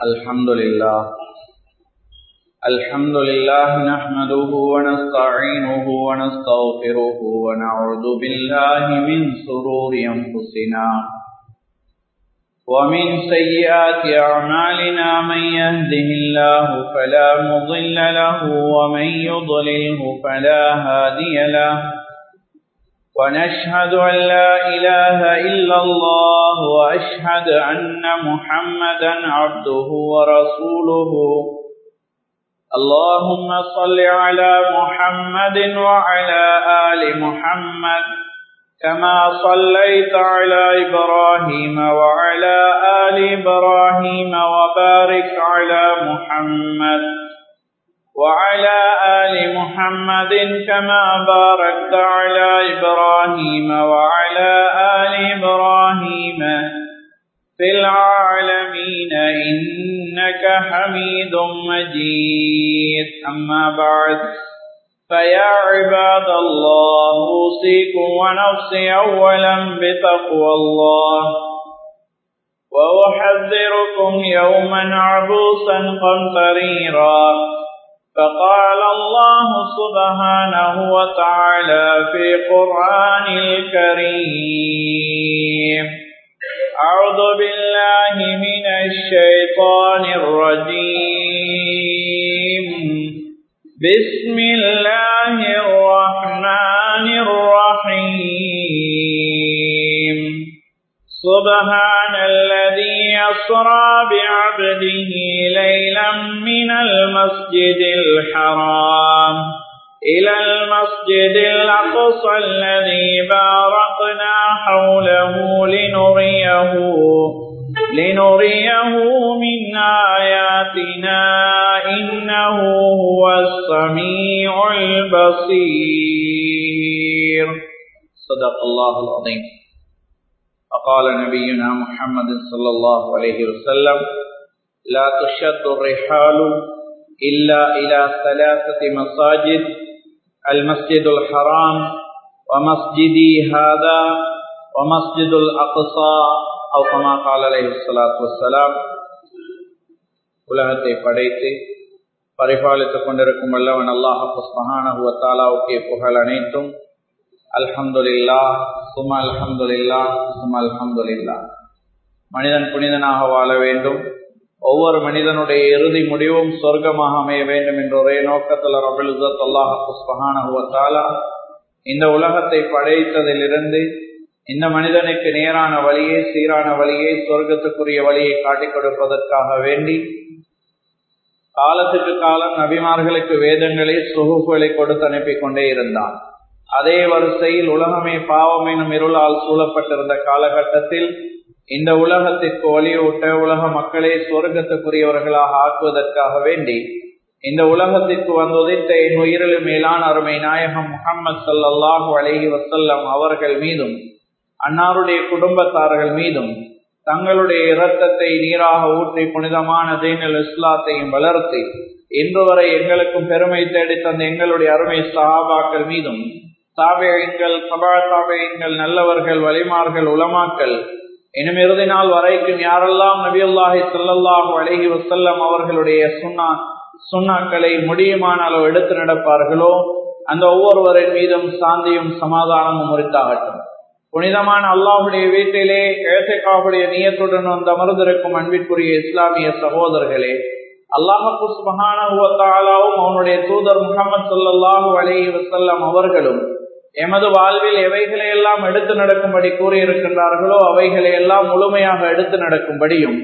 الحمد لله الحمد لله نحمده ونستعينه ونستغفره ونعوذ بالله من سرور أنفسنا ومن سيئات أعمالنا من يهده الله فلا مضل له ومن يضلله فلا هادي له ونشهد أن لا إله إلا الله وأشهد أن محمدا عبده ورسوله اللهم صل على محمد وعلى آل محمد كما صليت على إبراهيم وعلى آل إبراهيم وبارك على محمد وعلى آل محمد كما باركت على إبراهيم وعلى آل إبراهيم في العالمين إنك حميد مجيد أما بعد فيا عباد الله أوصيكم ونفسي أولا بتقوى الله وأحذركم يوما عبوسا قمطريرا فقال الله سبحانه وتعالى في قرآن الكريم أعوذ بالله من الشيطان الرجيم بسم الله الرحمن الرحيم سبحان الذي يسرى بعبده ليلا من المسجد الحرام إلى المسجد الأقصى الذي باركنا حوله لنريه لنريه من آياتنا إنه هو السميع البصير صدق الله العظيم فقال نبينا محمد صلى الله عليه وسلم لا تشد الرحال إلا إلى ثلاثة مساجد المسجد الحرام ومسجدي هذا ومسجد الأقصى أو كما قال عليه الصلاة والسلام உலகத்தை படைத்து பரிபாலித்துக் கொண்டிருக்கும் வல்லவன் அல்லாஹ் சுபஹானஹுவத்தாலாவுக்கே புகழ் அனைத்தும் அல்ஹம்துலில்லா சும அல்ஹம்துலில்லா சும அல்ஹம்துலில்லா மனிதன் புனிதனாக வாழ வேண்டும் ஒவ்வொரு மனிதனுடைய இறுதி முடிவும் சொர்க்கமாக அமைய வேண்டும் என்ற ஒரே நோக்கத்தில் ரபுல் இசத் அல்லாஹ் சுபஹானஹுவத்தாலா இந்த உலகத்தை படைத்ததிலிருந்து இந்த மனிதனுக்கு நேரான வழியை சீரான வழியை சொர்க்கத்துக்குரிய வழியை காட்டிக் கொடுப்பதற்காக வேண்டி காலத்துக்கு காலம் நபிமார்களுக்கு வேதங்களை சுகுகளை கொடுத்து அனுப்பி கொண்டே இருந்தான் அதே வரிசையில் உலகமே பாவம் எனும் இருளால் சூழப்பட்டிருந்த காலகட்டத்தில் இந்த உலகத்திற்கு ஒளியூட்ட உலக மக்களை சொர்க்கத்துக்குரியவர்களாக ஆக்குவதற்காக வேண்டி இந்த உலகத்திற்கு வந்து உதித்த என் உயிரிலும் மேலான அருமை நாயகம் முகமது சல்லாஹூ அலஹி வசல்லம் அவர்கள் மீதும் அன்னாருடைய குடும்பத்தார்கள் மீதும் தங்களுடைய இரத்தத்தை நீராக ஊற்றி புனிதமான தீனல் இஸ்லாத்தையும் வளர்த்து இன்று வரை எங்களுக்கும் பெருமை தேடி தந்த எங்களுடைய அருமை சஹாபாக்கள் மீதும் தாபேயங்கள் சபா தாபேயங்கள் நல்லவர்கள் வலிமார்கள் உலமாக்கள் இனிமே இறுதி நாள் வரைக்கும் யாரெல்லாம் நபியுல்லாஹி சல்லாஹூ அலஹி வசல்லம் அவர்களுடைய சுண்ணா சுண்ணாக்களை முடியுமான அளவு எடுத்து நடப்பார்களோ அந்த ஒவ்வொருவரின் மீதும் சாந்தியும் சமாதானமும் முறித்தாகட்டும் புனிதமான அல்லாஹுடைய வீட்டிலே ஏசைக்காவுடைய நீயத்துடன் வந்து அமர்ந்திருக்கும் அன்பிற்குரிய இஸ்லாமிய சகோதரர்களே அல்லாஹு சுபஹானாவும் அவனுடைய தூதர் முகமது சொல்லாஹு அலஹி வசல்லம் அவர்களும் எமது வாழ்வில் எவைகளை எல்லாம் எடுத்து நடக்கும்படி கூறியிருக்கின்றார்களோ அவைகளை எல்லாம் முழுமையாக எடுத்து நடக்கும்படியும்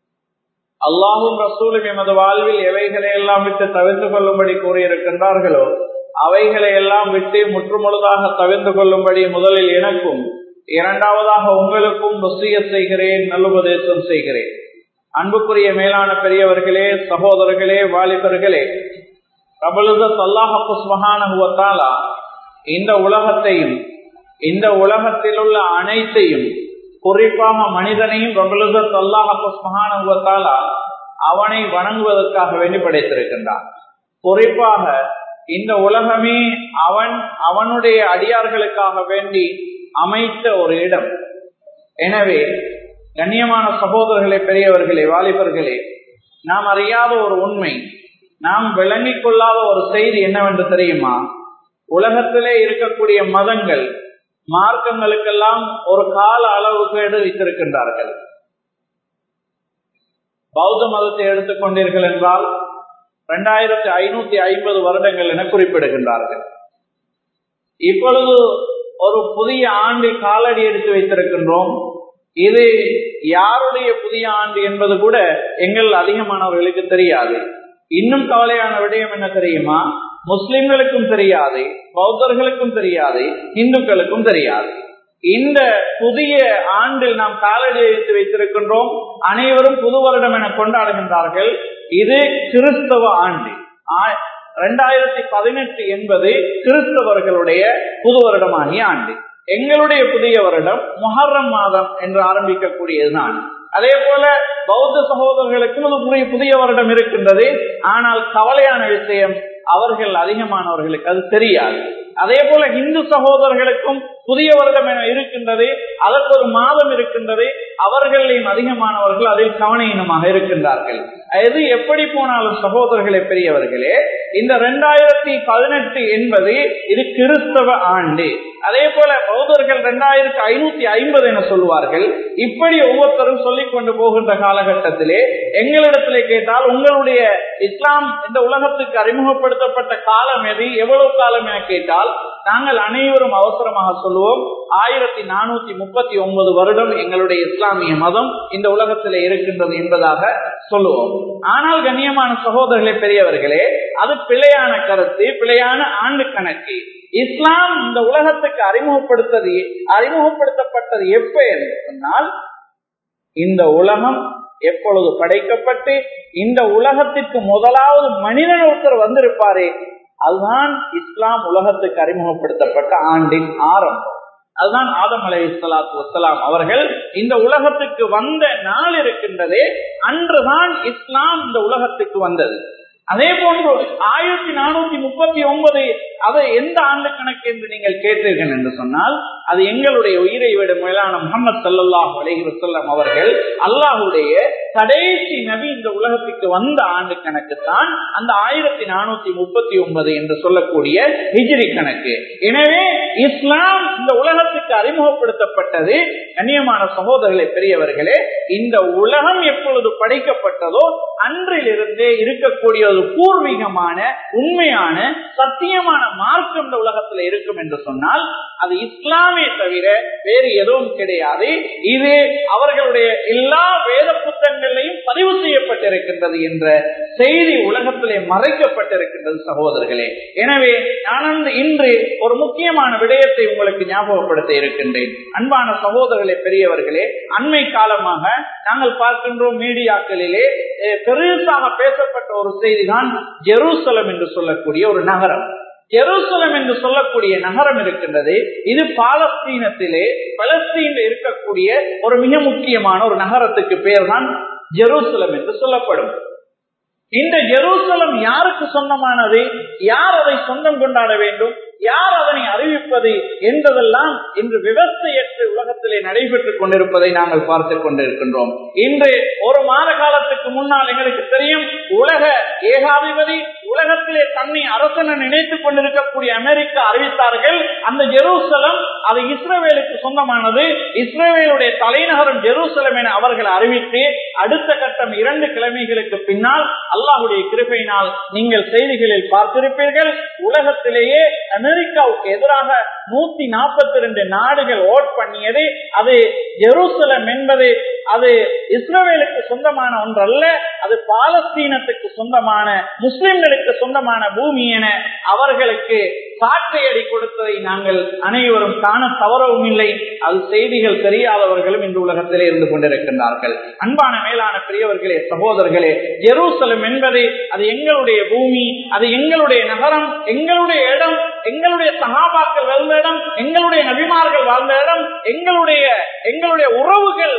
அல்லாஹும் ரசூலும் எமது வாழ்வில் எவைகளை எல்லாம் விட்டு தவிர்த்து கொள்ளும்படி கூறியிருக்கின்றார்களோ அவைகளை எல்லாம் விட்டு முற்றுமுழுதாக தவிர்த்து கொள்ளும்படி முதலில் எனக்கும் இரண்டாவதாக உங்களுக்கும் வசிய செய்கிறேன் நல்லுபதேசம் செய்கிறேன் அன்புக்குரிய மேலான பெரியவர்களே சகோதரர்களே வாலிபர்களே பிரபலுதத் அல்லாஹாலா இந்த உலகத்தையும் இந்த உலகத்தில் உள்ள அனைத்தையும் குறிப்பாக மனிதனையும் பிரபலுதத் அல்லாஹாலா அவனை வணங்குவதற்காக வேண்டி படைத்திருக்கின்றான் குறிப்பாக இந்த உலகமே அவன் அவனுடைய அடியார்களுக்காக வேண்டி அமைத்த ஒரு இடம் எனவே கண்ணியமான சகோதரர்களே பெரியவர்களே வாலிபர்களே நாம் அறியாத ஒரு உண்மை நாம் விளங்கிக் கொள்ளாத ஒரு செய்தி என்னவென்று தெரியுமா உலகத்திலே இருக்கக்கூடிய மதங்கள் மார்க்கங்களுக்கெல்லாம் ஒரு கால அளவுகேடு வைத்திருக்கின்றார்கள் பௌத்த மதத்தை எடுத்துக்கொண்டீர்கள் என்றால் இரண்டாயிரத்தி ஐநூத்தி ஐம்பது வருடங்கள் என குறிப்பிடுகின்றார்கள் இப்பொழுது ஒரு புதிய ஆண்டு காலடி எடுத்து வைத்திருக்கின்றோம் இது யாருடைய புதிய ஆண்டு என்பது கூட எங்கள் அதிகமானவர்களுக்கு தெரியாது இன்னும் கவலையான விடயம் என்ன தெரியுமா முஸ்லிம்களுக்கும் தெரியாது பௌத்தர்களுக்கும் தெரியாது இந்துக்களுக்கும் தெரியாது இந்த புதிய ஆண்டில் நாம் காலடி வைத்து வைத்திருக்கின்றோம் அனைவரும் புது வருடம் என கொண்டாடுகின்றார்கள் இது கிறிஸ்தவ ஆண்டு இரண்டாயிரத்தி பதினெட்டு என்பது கிறிஸ்தவர்களுடைய புது வருடமாகிய ஆண்டு எங்களுடைய புதிய வருடம் மொஹர்ரம் மாதம் என்று ஆரம்பிக்கக்கூடியதுதான் அதே போல பௌத்த சகோதரர்களுக்கும் இது புதிய புதிய வருடம் இருக்கின்றது ஆனால் கவலையான விஷயம் அவர்கள் அதிகமானவர்களுக்கு அது தெரியாது அதே போல இந்து சகோதரர்களுக்கும் புதிய வருடம் என இருக்கின்றது அதற்கு ஒரு மாதம் இருக்கின்றது அவர்களையும் அதிகமானவர்கள் அதில் கவனீனமாக இருக்கின்றார்கள் எது எப்படி போனாலும் சகோதரர்களே பெரியவர்களே இந்த இரண்டாயிரத்தி பதினெட்டு என்பது இது கிறிஸ்தவ ஆண்டு அதே போல பௌத்தர்கள் இரண்டாயிரத்தி ஐநூத்தி ஐம்பது என சொல்வார்கள் இப்படி ஒவ்வொருத்தரும் சொல்லிக் கொண்டு போகின்ற காலகட்டத்திலே எங்களிடத்திலே கேட்டால் உங்களுடைய இஸ்லாம் இந்த உலகத்துக்கு அறிமுகப்படுத்தப்பட்ட காலம் எது எவ்வளவு காலம் என கேட்டால் நாங்கள் அனைவரும் அவசரமாக சொல்லுவோம் ஆயிரத்தி நானூத்தி முப்பத்தி ஒன்பது வருடம் எங்களுடைய இஸ்லாமிய மதம் இந்த உலகத்தில் இருக்கின்றது என்பதாக சொல்லுவோம் ஆனால் கண்ணியமான சகோதரர்களே பெரியவர்களே அது பிழையான கருத்து பிழையான ஆண்டு கணக்கு இஸ்லாம் இந்த உலகத்துக்கு அறிமுகப்படுத்தது அறிமுகப்படுத்தப்பட்டது எப்ப என்று சொன்னால் இந்த உலகம் எப்பொழுது படைக்கப்பட்டு இந்த உலகத்திற்கு முதலாவது மனிதன் ஒருத்தர் வந்திருப்பாரே அதுதான் இஸ்லாம் உலகத்துக்கு அறிமுகப்படுத்தப்பட்ட ஆண்டின் ஆரம்பம் அதுதான் ஆதம் அலை இஸ்லாத்து வசலாம் அவர்கள் இந்த உலகத்துக்கு வந்த நாள் இருக்கின்றதே அன்றுதான் இஸ்லாம் இந்த உலகத்துக்கு வந்தது அதே போன்று ஆயிரத்தி நானூத்தி முப்பத்தி ஒன்பது அதை எந்த ஆண்டு கணக்கு என்று நீங்கள் கேட்டீர்கள் என்று சொன்னால் அது எங்களுடைய உயிரை விட மேலான முகமது சல்லாஹ் அலஹி வசல்லம் அவர்கள் அல்லாஹுடைய கடைசி நபி இந்த உலகத்துக்கு வந்த ஆண்டு கணக்கு தான் அந்த ஆயிரத்தி நானூத்தி முப்பத்தி ஒன்பது என்று சொல்லக்கூடிய ஹிஜ்ரி கணக்கு எனவே இஸ்லாம் இந்த உலகத்துக்கு அறிமுகப்படுத்தப்பட்டது கண்ணியமான சகோதரர்களே பெரியவர்களே இந்த உலகம் எப்பொழுது படைக்கப்பட்டதோ அன்றிலிருந்தே இருக்கக்கூடிய ஒரு பூர்வீகமான உண்மையான சத்தியமான மார்க்கம் இந்த உலகத்தில் இருக்கும் என்று சொன்னால் அது இஸ்லாமே தவிர வேறு எதுவும் கிடையாது இது அவர்களுடைய எல்லா வேத புத்தகங்களையும் பதிவு செய்யப்பட்டிருக்கின்றது என்ற செய்தி உலகத்திலே மறைக்கப்பட்டிருக்கின்றது சகோதரர்களே எனவே நான் இன்று ஒரு முக்கியமான விடயத்தை உங்களுக்கு ஞாபகப்படுத்த இருக்கின்றேன் அன்பான சகோதரர்களே பெரியவர்களே அண்மை காலமாக நாங்கள் பார்க்கின்றோம் மீடியாக்களிலே பெருசாக பேசப்பட்ட ஒரு செய்தி தான் ஜெருசலம் என்று சொல்லக்கூடிய ஒரு நகரம் ஜெருசலம் என்று சொல்லக்கூடிய நகரம் இருக்கின்றது இது பாலஸ்தீனத்திலே பலஸ்தீனில் இருக்கக்கூடிய ஒரு மிக முக்கியமான ஒரு நகரத்துக்கு பேர் தான் ஜெருசலம் என்று சொல்லப்படும் இந்த ஜெருசலம் யாருக்கு சொந்தமானது யார் அதை சொந்தம் கொண்டாட வேண்டும் யார் அதனை அறிவிப்பது என்பதெல்லாம் இன்று விவசாயற்ற உலகத்திலே நடைபெற்றுக் கொண்டிருப்பதை நாங்கள் பார்த்துக் கொண்டிருக்கின்றோம் இன்று ஒரு மாத காலத்துக்கு முன்னால் எங்களுக்கு தெரியும் உலக ஏகாதிபதி உலகத்திலே தன்னை அரசனை நினைத்துக் கொண்டிருக்கக்கூடிய அமெரிக்கா அறிவித்தார்கள் அந்த ஜெருசலம் அது இஸ்ரேவேலுக்கு சொந்தமானது இஸ்ரேவேலுடைய தலைநகரம் ஜெருசலம் என அவர்கள் அறிவித்து அடுத்த கட்டம் இரண்டு கிழமைகளுக்கு பின்னால் அல்லாஹுடைய கிருப்பையினால் நீங்கள் செய்திகளில் பார்த்திருப்பீர்கள் உலகத்திலேயே அமெரிக்காவுக்கு எதிராக நூத்தி நாற்பத்தி ரெண்டு நாடுகள் ஓட் பண்ணியது அது ஜெருசலம் என்பது அது இஸ்ரேலுக்கு சொந்தமான ஒன்றல்ல அது பாலஸ்தீனத்துக்கு சொந்தமான முஸ்லிம்களுக்கு சொந்தமான பூமி என அவர்களுக்கு சாட்டையடி கொடுத்ததை நாங்கள் அனைவரும் காண தவறவும் இல்லை அது செய்திகள் தெரியாதவர்களும் இந்த உலகத்திலே இருந்து கொண்டிருக்கின்றார்கள் அன்பான மேலான பெரியவர்களே சகோதரர்களே ஜெருசலம் என்பது அது எங்களுடைய பூமி அது எங்களுடைய நகரம் எங்களுடைய இடம் எங்களுடைய சகாபாக்கள் வாழ்ந்த இடம் எங்களுடைய நபிமார்கள் வாழ்ந்த இடம் எங்களுடைய எங்களுடைய உறவுகள் இரத்த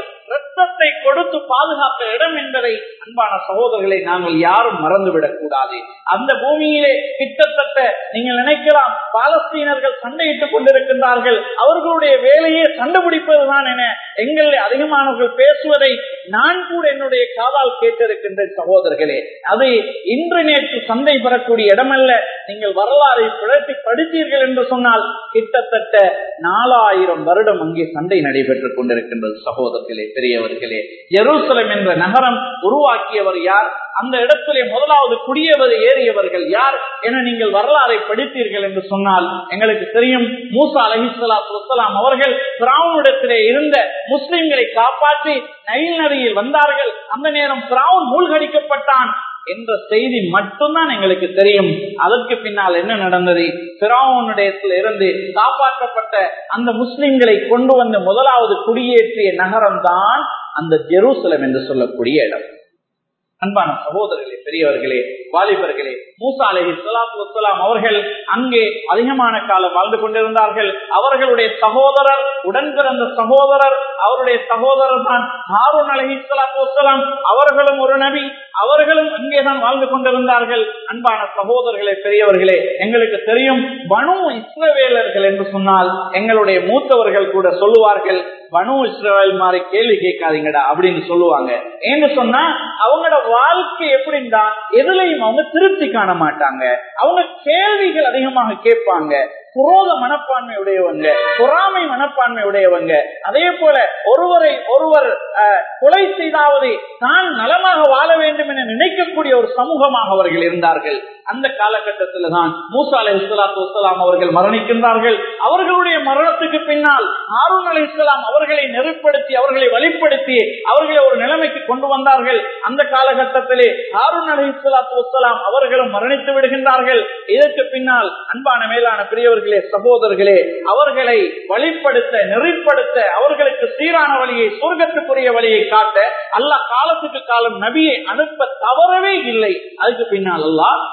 ரத்தத்தை கொடுத்து பாதுகாத்த இடம் என்பதை அன்பான சகோதரர்களை நாங்கள் யாரும் மறந்துவிடக் கூடாது அந்த பூமியிலே கிட்டத்தட்ட நீங்கள் நினைக்கலாம் பாலஸ்தீனர்கள் சண்டையிட்டுக் கொண்டிருக்கின்றார்கள் அவர்களுடைய வேலையே கண்டுபிடிப்பதுதான் என எங்கள் அதிகமானவர்கள் பேசுவதை நான் கூட என்னுடைய காதால் கேட்டிருக்கின்ற சகோதரர்களே அது இன்று நேற்று சண்டை பெறக்கூடிய இடமல்ல நீங்கள் வரலாறை புரட்டி படித்தீர்கள் என்று சொன்னால் கிட்டத்தட்ட நாலாயிரம் வருடம் அங்கே சண்டை நடைபெற்றுக் கொண்டிருக்கின்றது சகோதரர்களே பெரியவர்களே ஜெருசலம் என்ற நகரம் உருவாக்கியவர் யார் அந்த இடத்திலே முதலாவது குடியவர் ஏறியவர்கள் யார் என நீங்கள் வரலாறை படித்தீர்கள் என்று சொன்னால் எங்களுக்கு தெரியும் மூசா அலஹிஸ்லாத்து வசலாம் அவர்கள் பிராவுனிடத்திலே இருந்த முஸ்லிம்களை காப்பாற்றி நைல் நதியில் வந்தார்கள் அந்த நேரம் பிராவுன் மூழ்கடிக்கப்பட்டான் என்ற செய்தி மட்டும்தான் எங்களுக்கு தெரியும் அதற்கு பின்னால் என்ன நடந்தது பிராவுனிடத்தில் இருந்து காப்பாற்றப்பட்ட அந்த முஸ்லிம்களை கொண்டு வந்த முதலாவது குடியேற்றிய நகரம் தான் அந்த ஜெருசலம் என்று சொல்லக்கூடிய இடம் அன்பான சகோதரர்களே பெரியவர்களே வாலிபர்களே மூசா அலஹி சலாத்து வசலாம் அவர்கள் அங்கே அதிகமான காலம் வாழ்ந்து கொண்டிருந்தார்கள் அவர்களுடைய சகோதரர் உடன் பிறந்த சகோதரர் அவருடைய சகோதரர் தான் ஹாரூன் அலஹி சலாத்து வசலாம் அவர்களும் ஒரு நபி அவர்களும் அங்கேதான் வாழ்ந்து கொண்டிருந்தார்கள் அன்பான சகோதரர்களே பெரியவர்களே எங்களுக்கு தெரியும் பனு இஸ்ரவேலர்கள் என்று சொன்னால் எங்களுடைய மூத்தவர்கள் கூட சொல்லுவார்கள் பனு இஸ்ரவேல் மாதிரி கேள்வி கேட்காதீங்கடா அப்படின்னு சொல்லுவாங்க ஏன்னு சொன்னா அவங்களோட வாழ்க்கை எப்படின்னா எதுலையும் அவங்க திருப்தி காண மாட்டாங்க அவங்க கேள்விகள் அதிகமாக கேட்பாங்க குரோத மனப்பான்மை உடையவங்க பொறாமை மனப்பான்மை உடையவங்க அதே போல ஒருவரை ஒருவர் கொலை செய்தாவது தான் நலமாக வாழ வேண்டும் என நினைக்கக்கூடிய ஒரு சமூகமாக அவர்கள் இருந்தார்கள் அந்த காலகட்டத்தில் தான் மூசா அலை இஸ்லாத்து வசலாம் அவர்கள் மரணிக்கின்றார்கள் அவர்களுடைய மரணத்துக்கு பின்னால் ஹாரூன் அலை இஸ்லாம் அவர்களை நெருப்படுத்தி அவர்களை வழிப்படுத்தி அவர்களை ஒரு நிலைமைக்கு கொண்டு வந்தார்கள் அந்த காலகட்டத்திலே ஹாரூன் அலை இஸ்லாத்து வசலாம் அவர்களும் மரணித்து விடுகின்றார்கள் இதற்கு பின்னால் அன்பான மேலான பெரியவர்களே சகோதரர்களே அவர்களை வழிப்படுத்த நெறிப்படுத்த அவர்களுக்கு சீரான வழியை சொர்க்கத்துக்குரிய வழியை காட்ட அல்லாஹ் காலத்துக்கு காலம் நபியை அனுப்ப தவறவே இல்லை அதுக்கு பின்னால் அல்லாஹ்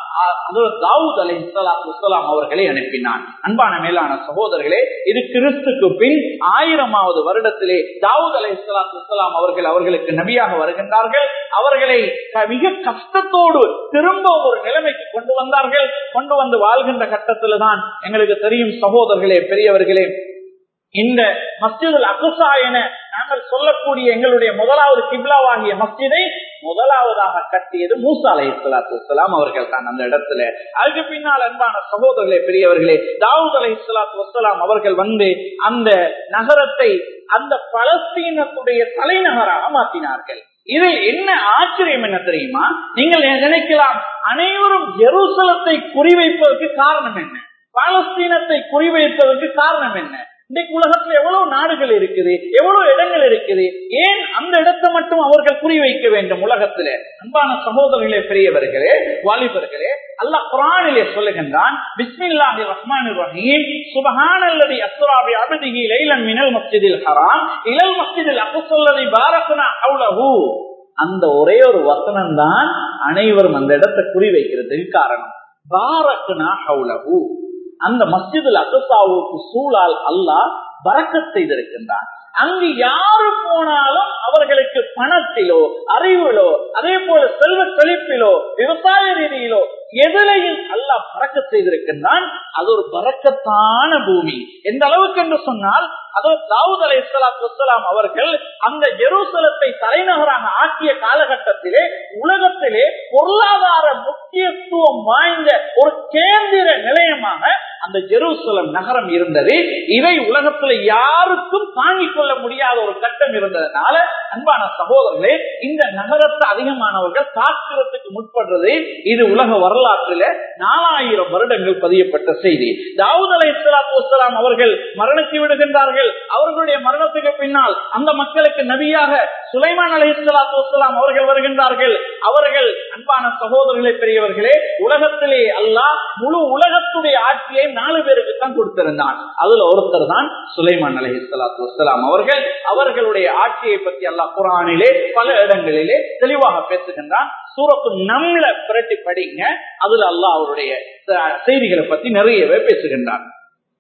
தாவூத் அலை இஸ்லாம் அவர்களை அனுப்பினான் அன்பான மேலான சகோதரர்களே இது கிறிஸ்துக்கு பின் ஆயிரமாவது வருடத்திலே தாவூத் அலை இஸ்லாம் அவர்கள் அவர்களுக்கு நபியாக வருகின்றார்கள் அவர்களை மிக கஷ்டத்தோடு திரும்ப ஒரு நிலைமைக்கு கொண்டு வந்தார்கள் கொண்டு வந்து வாழ்கின்ற கட்டத்தில் தான் எங்களுக்கு தெரியும் சகோதரர்களே பெரியவர்களே இந்த மஸ்ஜிதுல் அகுசா என நாங்கள் சொல்லக்கூடிய எங்களுடைய முதலாவது கிப்லாவாகிய மஸ்ஜிதை முதலாவதாக கட்டியது மூசா அலை இஸ்லாத்து அவர்கள் தான் அந்த இடத்துல அதுக்கு பின்னால் அன்பான சகோதரர்களே பெரியவர்களே தாவூத் அலை இஸ்லாத்து வசலாம் அவர்கள் வந்து அந்த நகரத்தை அந்த பலஸ்தீனத்துடைய தலைநகராக மாற்றினார்கள் இதில் என்ன ஆச்சரியம் என்ன தெரியுமா நீங்கள் நினைக்கலாம் அனைவரும் ஜெருசலத்தை குறிவைப்பதற்கு காரணம் என்ன பாலஸ்தீனத்தை குறிவைப்பதற்கு காரணம் என்ன இன்றைக்கு உலகத்துல எவ்வளவு நாடுகள் இருக்குது எவ்வளவு இடங்கள் இருக்குது ஏன் அந்த இடத்தை மட்டும் அவர்கள் குறிவைக்க வேண்டும் உலகத்திலே அன்பான சகோதரர்களே பெரியவர்களே வாலிபர்களே அல்லாஹ் குரானிலே சொல்லுகின்றான் பிஸ்மில்லாஹி ரஹ்மான் ரஹீம் சுபஹானல்லதி அஸ்ராபி அபதிஹி லைலன் மினல் மஸ்ஜிதில் ஹராம் இலல் மஸ்ஜிதில் அக்ஸல்லதி பாரக்னா ஹவுலஹு அந்த ஒரே ஒரு வசனம் தான் அனைவரும் அந்த இடத்தை குறிவைக்கிறதுக்கு காரணம் பாரக்னா ஹவுலஹு அந்த மஸ்ஜிதுல் அகசாவுக்கு சூழால் அல்லாஹ் வரக்க செய்திருக்கின்றான் அங்கு யாரு போனாலும் அவர்களுக்கு பணத்திலோ அறிவிலோ அதே போல செல்வ செழிப்பிலோ விவசாய ரீதியிலோ எதிலையும் அல்லாஹ் பறக்க செய்திருக்கின்றான் அது ஒரு பறக்கத்தான பூமி எந்த அளவுக்கு என்று சொன்னால் அதோ தாவூத் அலை இஸ்லாம் அவர்கள் அந்த ஜெருசலத்தை தலைநகராக ஆக்கிய காலகட்டத்திலே உலகத்திலே பொருளாதார முக்கியத்துவம் வாய்ந்த ஒரு கேந்திர நிலையமாக அந்த ஜெருசலம் நகரம் இருந்தது இதை உலகத்துல யாருக்கும் தாங்கிக் கொள்ள முடியாத ஒரு கட்டம் இருந்ததுனால அன்பான சகோதரர்களே இந்த நகரத்தை அதிகமானவர்கள் தாக்குறதுக்கு முற்படுறது இது உலக வரலாற்றில நாலாயிரம் வருடங்கள் பதியப்பட்ட செய்தி தாவூத் அலை இஸ்லாம் அவர்கள் மரணித்து விடுகின்றார்கள் அவர்களுடைய மரணத்துக்கு பின்னால் அந்த மக்களுக்கு நபியாக சுலைமான் அலை இஸ்லாம் அவர்கள் வருகின்றார்கள் அவர்கள் அன்பான சகோதரர்களே பெரியவர்களே உலகத்திலே அல்லாஹ் முழு உலகத்துடைய ஆட்சியை நாலு பேருக்கு தான் கொடுத்திருந்தான் அதுல ஒருத்தர் தான் சுலைமான் அலி இஸ்லாத்து வசலாம் அவர்கள் அவர்களுடைய ஆட்சியை பற்றி அல்லாஹ் குரானிலே பல இடங்களிலே தெளிவாக பேசுகின்றான் சூரத்து நம்மள புரட்டி படிங்க அதுல அல்லாஹ் அவருடைய செய்திகளை பத்தி நிறையவே பேசுகின்றான்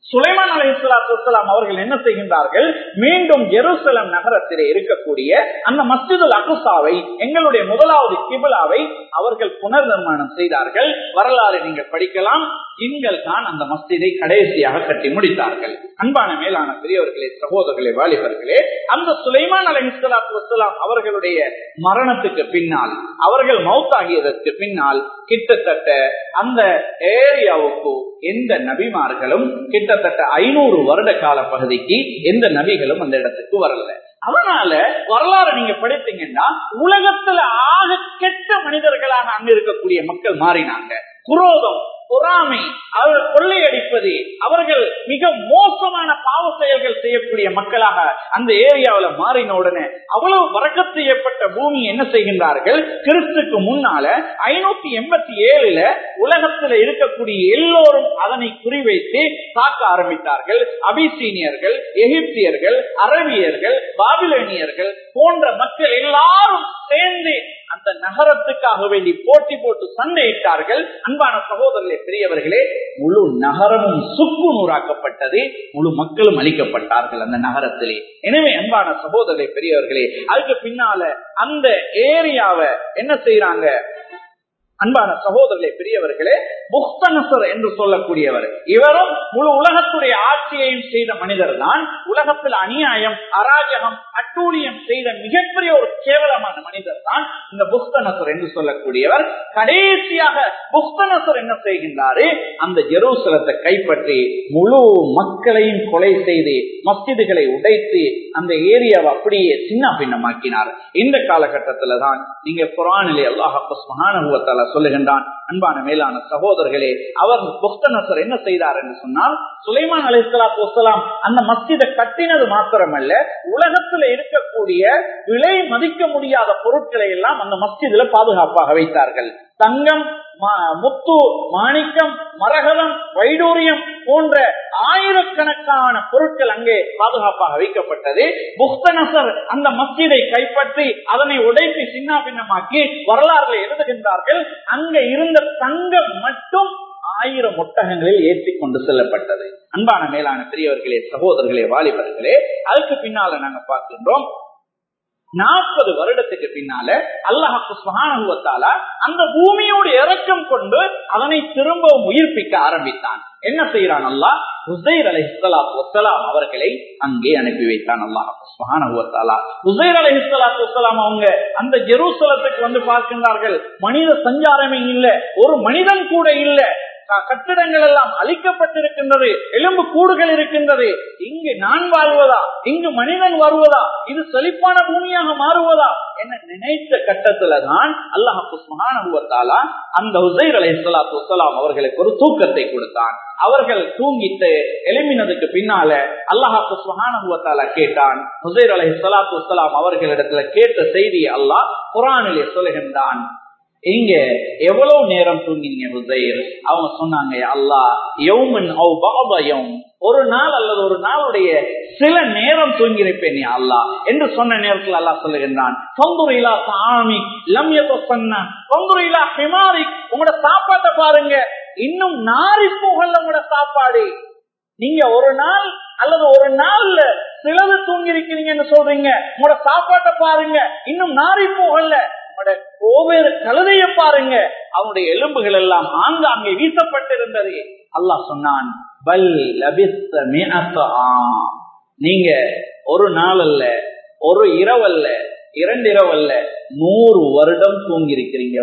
சுலைமான் அலி இஸ்லாத்துலாம் அவர்கள் என்ன செய்கின்றார்கள் மீண்டும் ஜெருசலம் நகரத்திலே இருக்கக்கூடிய அந்த மஸ்ஜிதுல் அகுசாவை எங்களுடைய முதலாவது கிபிலாவை அவர்கள் புனர் நிர்மாணம் செய்தார்கள் வரலாறு நீங்கள் படிக்கலாம் இங்கள் தான் அந்த மஸ்ஜிதை கடைசியாக கட்டி முடித்தார்கள் அன்பான மேலான பெரியவர்களே சகோதரர்களே வாலிபர்களே அந்த சுலைமான் அலி இஸ்லாத்து வசலாம் அவர்களுடைய மரணத்துக்கு பின்னால் அவர்கள் மௌத்தாகியதற்கு பின்னால் கிட்டத்தட்ட அந்த ஏரியாவுக்கு எந்த நபிமார்களும் கிட்டத்தட்ட ஐநூறு வருட கால பகுதிக்கு எந்த நபிகளும் அந்த இடத்துக்கு வரல அதனால வரலாறு நீங்க படித்தீங்கன்னா உலகத்துல ஆக கெட்ட மனிதர்களாக அங்க இருக்கக்கூடிய மக்கள் மாறினாங்க குரோதம் பொறாமை அவர்கள் கொள்ளையடிப்பது அவர்கள் மிக மோசமான பாவ செயல்கள் செய்யக்கூடிய மக்களாக அந்த ஏரியாவில் மாறின உடனே அவ்வளவு வரக்க செய்யப்பட்ட பூமி என்ன செய்கின்றார்கள் கிறிஸ்துக்கு முன்னால ஐநூத்தி எண்பத்தி ஏழுல உலகத்துல இருக்கக்கூடிய எல்லோரும் அதனை குறிவைத்து தாக்க ஆரம்பித்தார்கள் அபிசீனியர்கள் எகிப்தியர்கள் அரபியர்கள் பாபிலோனியர்கள் போன்ற மக்கள் எல்லாரும் சேர்ந்து அந்த நகரத்துக்காக வேண்டி போட்டி போட்டு சண்டையிட்டார்கள் அன்பான சகோதரர்களே பெரியவர்களே முழு நகரமும் சுக்கு நூறாக்கப்பட்டது முழு மக்களும் அளிக்கப்பட்டார்கள் அந்த நகரத்திலே எனவே அன்பான சகோதரர்களே பெரியவர்களே அதுக்கு பின்னால அந்த ஏரியாவை என்ன செய்யறாங்க அன்பான சகோதரர்களே பெரியவர்களே புக்தனசர் என்று சொல்லக்கூடியவர் இவரும் முழு உலகத்துடைய ஆட்சியையும் செய்த மனிதர் தான் உலகத்தில் அநியாயம் அராஜகம் அட்டூழியம் செய்த மிகப்பெரிய ஒரு கேவலமான மனிதர் தான் இந்த புக்தனசர் என்று சொல்லக்கூடியவர் கடைசியாக புக்தனசர் என்ன செய்கின்றாரு அந்த ஜெருசலத்தை கைப்பற்றி முழு மக்களையும் கொலை செய்து மஸ்ஜிதுகளை உடைத்து அந்த ஏரியாவை அப்படியே சின்ன பின்னமாக்கினார் இந்த காலகட்டத்துல தான் நீங்க குரானிலே அல்லாஹ் சொல்லுகின்றான் அன்பான மேலான சகோதரர்களே அவர் புஸ்தனசர் என்ன செய்தார் என்று சொன்னால் சுலைமான் அலி சலாத்து வசலாம் அந்த மஸ்ஜிதை கட்டினது மாத்திரமல்ல உலகத்துல இருக்கக்கூடிய விலை மதிக்க முடியாத பொருட்களை எல்லாம் அந்த மஸ்ஜிதுல பாதுகாப்பாக வைத்தார்கள் தங்கம் முத்து மாணிக்கம் மரகதம் வைடூரியம் போன்ற ஆயிரக்கணக்கான பொருட்கள் அங்கே பாதுகாப்பாக வைக்கப்பட்டது புக்தனசர் அந்த மஸ்ஜிதை கைப்பற்றி அதனை உடைத்து சின்ன பின்னமாக்கி வரலாறுல எழுதுகின்றார்கள் அங்க இருந்த தங்கம் மட்டும் ஆயிரம் ஒட்டகங்களில் ஏற்றி கொண்டு செல்லப்பட்டது அன்பான மேலான பெரியவர்களே சகோதரர்களே வாலிபர்களே அதுக்கு பின்னால நாங்க பார்க்கின்றோம் நாற்பது வருடத்துக்கு பின்னால அல்லாஹால அந்த பூமியோடு இறக்கம் கொண்டு அதனை திரும்பவும் உயிர்ப்பிக்க ஆரம்பித்தான் என்ன செய்யறான் அல்லாஹ் ஹுசைர் அலை இஸ்லாத்து வசலாம் அவர்களை அங்கே அனுப்பி வைத்தான் அல்லாஹாலா ஹுசைர் அலை இஸ்லாத்து வசலாம் அவங்க அந்த ஜெருசலத்துக்கு வந்து பார்க்கின்றார்கள் மனித சஞ்சாரமே இல்ல ஒரு மனிதன் கூட இல்ல கட்டிடங்கள் எல்லாம் அழிக்கப்பட்டிருக்கின்றது எலும்பு கூடுகள் இருக்கின்றது இங்கு நான் வாழ்வதா இங்கு மனிதன் வருவதா இது செழிப்பான பூமியாக மாறுவதா என்ன நினைத்த கட்டத்துல தான் அல்லாஹாலா அந்த உசைர் அலை சலாத்து வலாம் அவர்களுக்கு ஒரு தூக்கத்தை கொடுத்தான் அவர்கள் தூங்கிட்டு எழுப்பினதுக்கு பின்னால அல்லாஹாக்கு சுகானுவத்தால கேட்டான் ஹுசைர் அலை சலாத்து வலாம் அவர்களிடத்துல கேட்ட செய்தியை அல்லாஹ் குரானிலே சொல்லுகின்றான் இங்க எவ்வளவு நேரம் தூங்கினீங்க ஹுசைர் அவங்க சொன்னாங்க அல்லா யௌமன் ஒரு நாள் அல்லது ஒரு நாளுடைய சில நேரம் தூங்கியிருப்பேன் அல்லா என்று சொன்ன நேரத்தில் அல்லா சொல்லுகின்றான் உங்களோட சாப்பாட்டை பாருங்க இன்னும் நாரி போகல உங்களோட சாப்பாடு நீங்க ஒரு நாள் அல்லது ஒரு நாள்ல சிலது தூங்கி இருக்கிறீங்கன்னு சொல்றீங்க உங்களோட சாப்பாட்டை பாருங்க இன்னும் நாரி போகல ஒவ்வொரு கழுதைய பாருங்க அவனுடைய எலும்புகள் எல்லாம் ஆங்காங்கே வீசப்பட்டிருந்தது அல்லாஹ் சொன்னான் பல் நீங்க ஒரு நாள் அல்ல ஒரு இரவல்ல இரண்டு இரவல்ல நூறு வருடம் தூங்கி இருக்கிறீங்க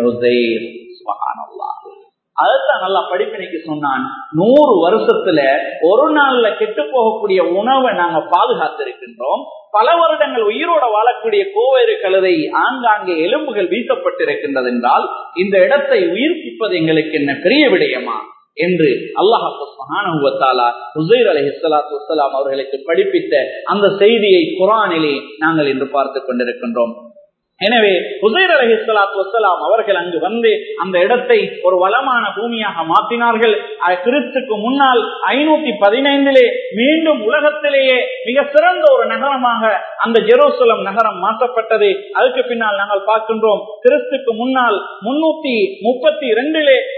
அதுதான் நல்லா படிப்பினைக்கு சொன்னான் நூறு வருஷத்துல ஒரு நாள்ல கெட்டு போகக்கூடிய உணவை நாங்க பாதுகாத்து இருக்கின்றோம் பல வருடங்கள் உயிரோட வாழக்கூடிய கோவேறு கழுதை ஆங்காங்கே எலும்புகள் வீசப்பட்டிருக்கின்றது என்றால் இந்த இடத்தை உயிர்ப்பிப்பது எங்களுக்கு என்ன பெரிய விடயமா என்று அல்லாஹாலா ஹுசைர் அலி இஸ்லாத்து வலாம் அவர்களுக்கு படிப்பித்த அந்த செய்தியை குரானிலே நாங்கள் இன்று பார்த்து கொண்டிருக்கின்றோம் எனவே ஹுசைர் அலஹி சலாத்து வசலாம் அவர்கள் அங்கு வந்து அந்த இடத்தை ஒரு வளமான பூமியாக மாற்றினார்கள் கிறிஸ்துக்கு முன்னால் ஐநூத்தி பதினைந்திலே மீண்டும் உலகத்திலேயே மிக சிறந்த ஒரு நகரமாக அந்த ஜெருசலம் நகரம் மாற்றப்பட்டது அதுக்கு பின்னால் நாங்கள் பார்க்கின்றோம் கிறிஸ்துக்கு முன்னால் முன்னூத்தி முப்பத்தி இரண்டிலே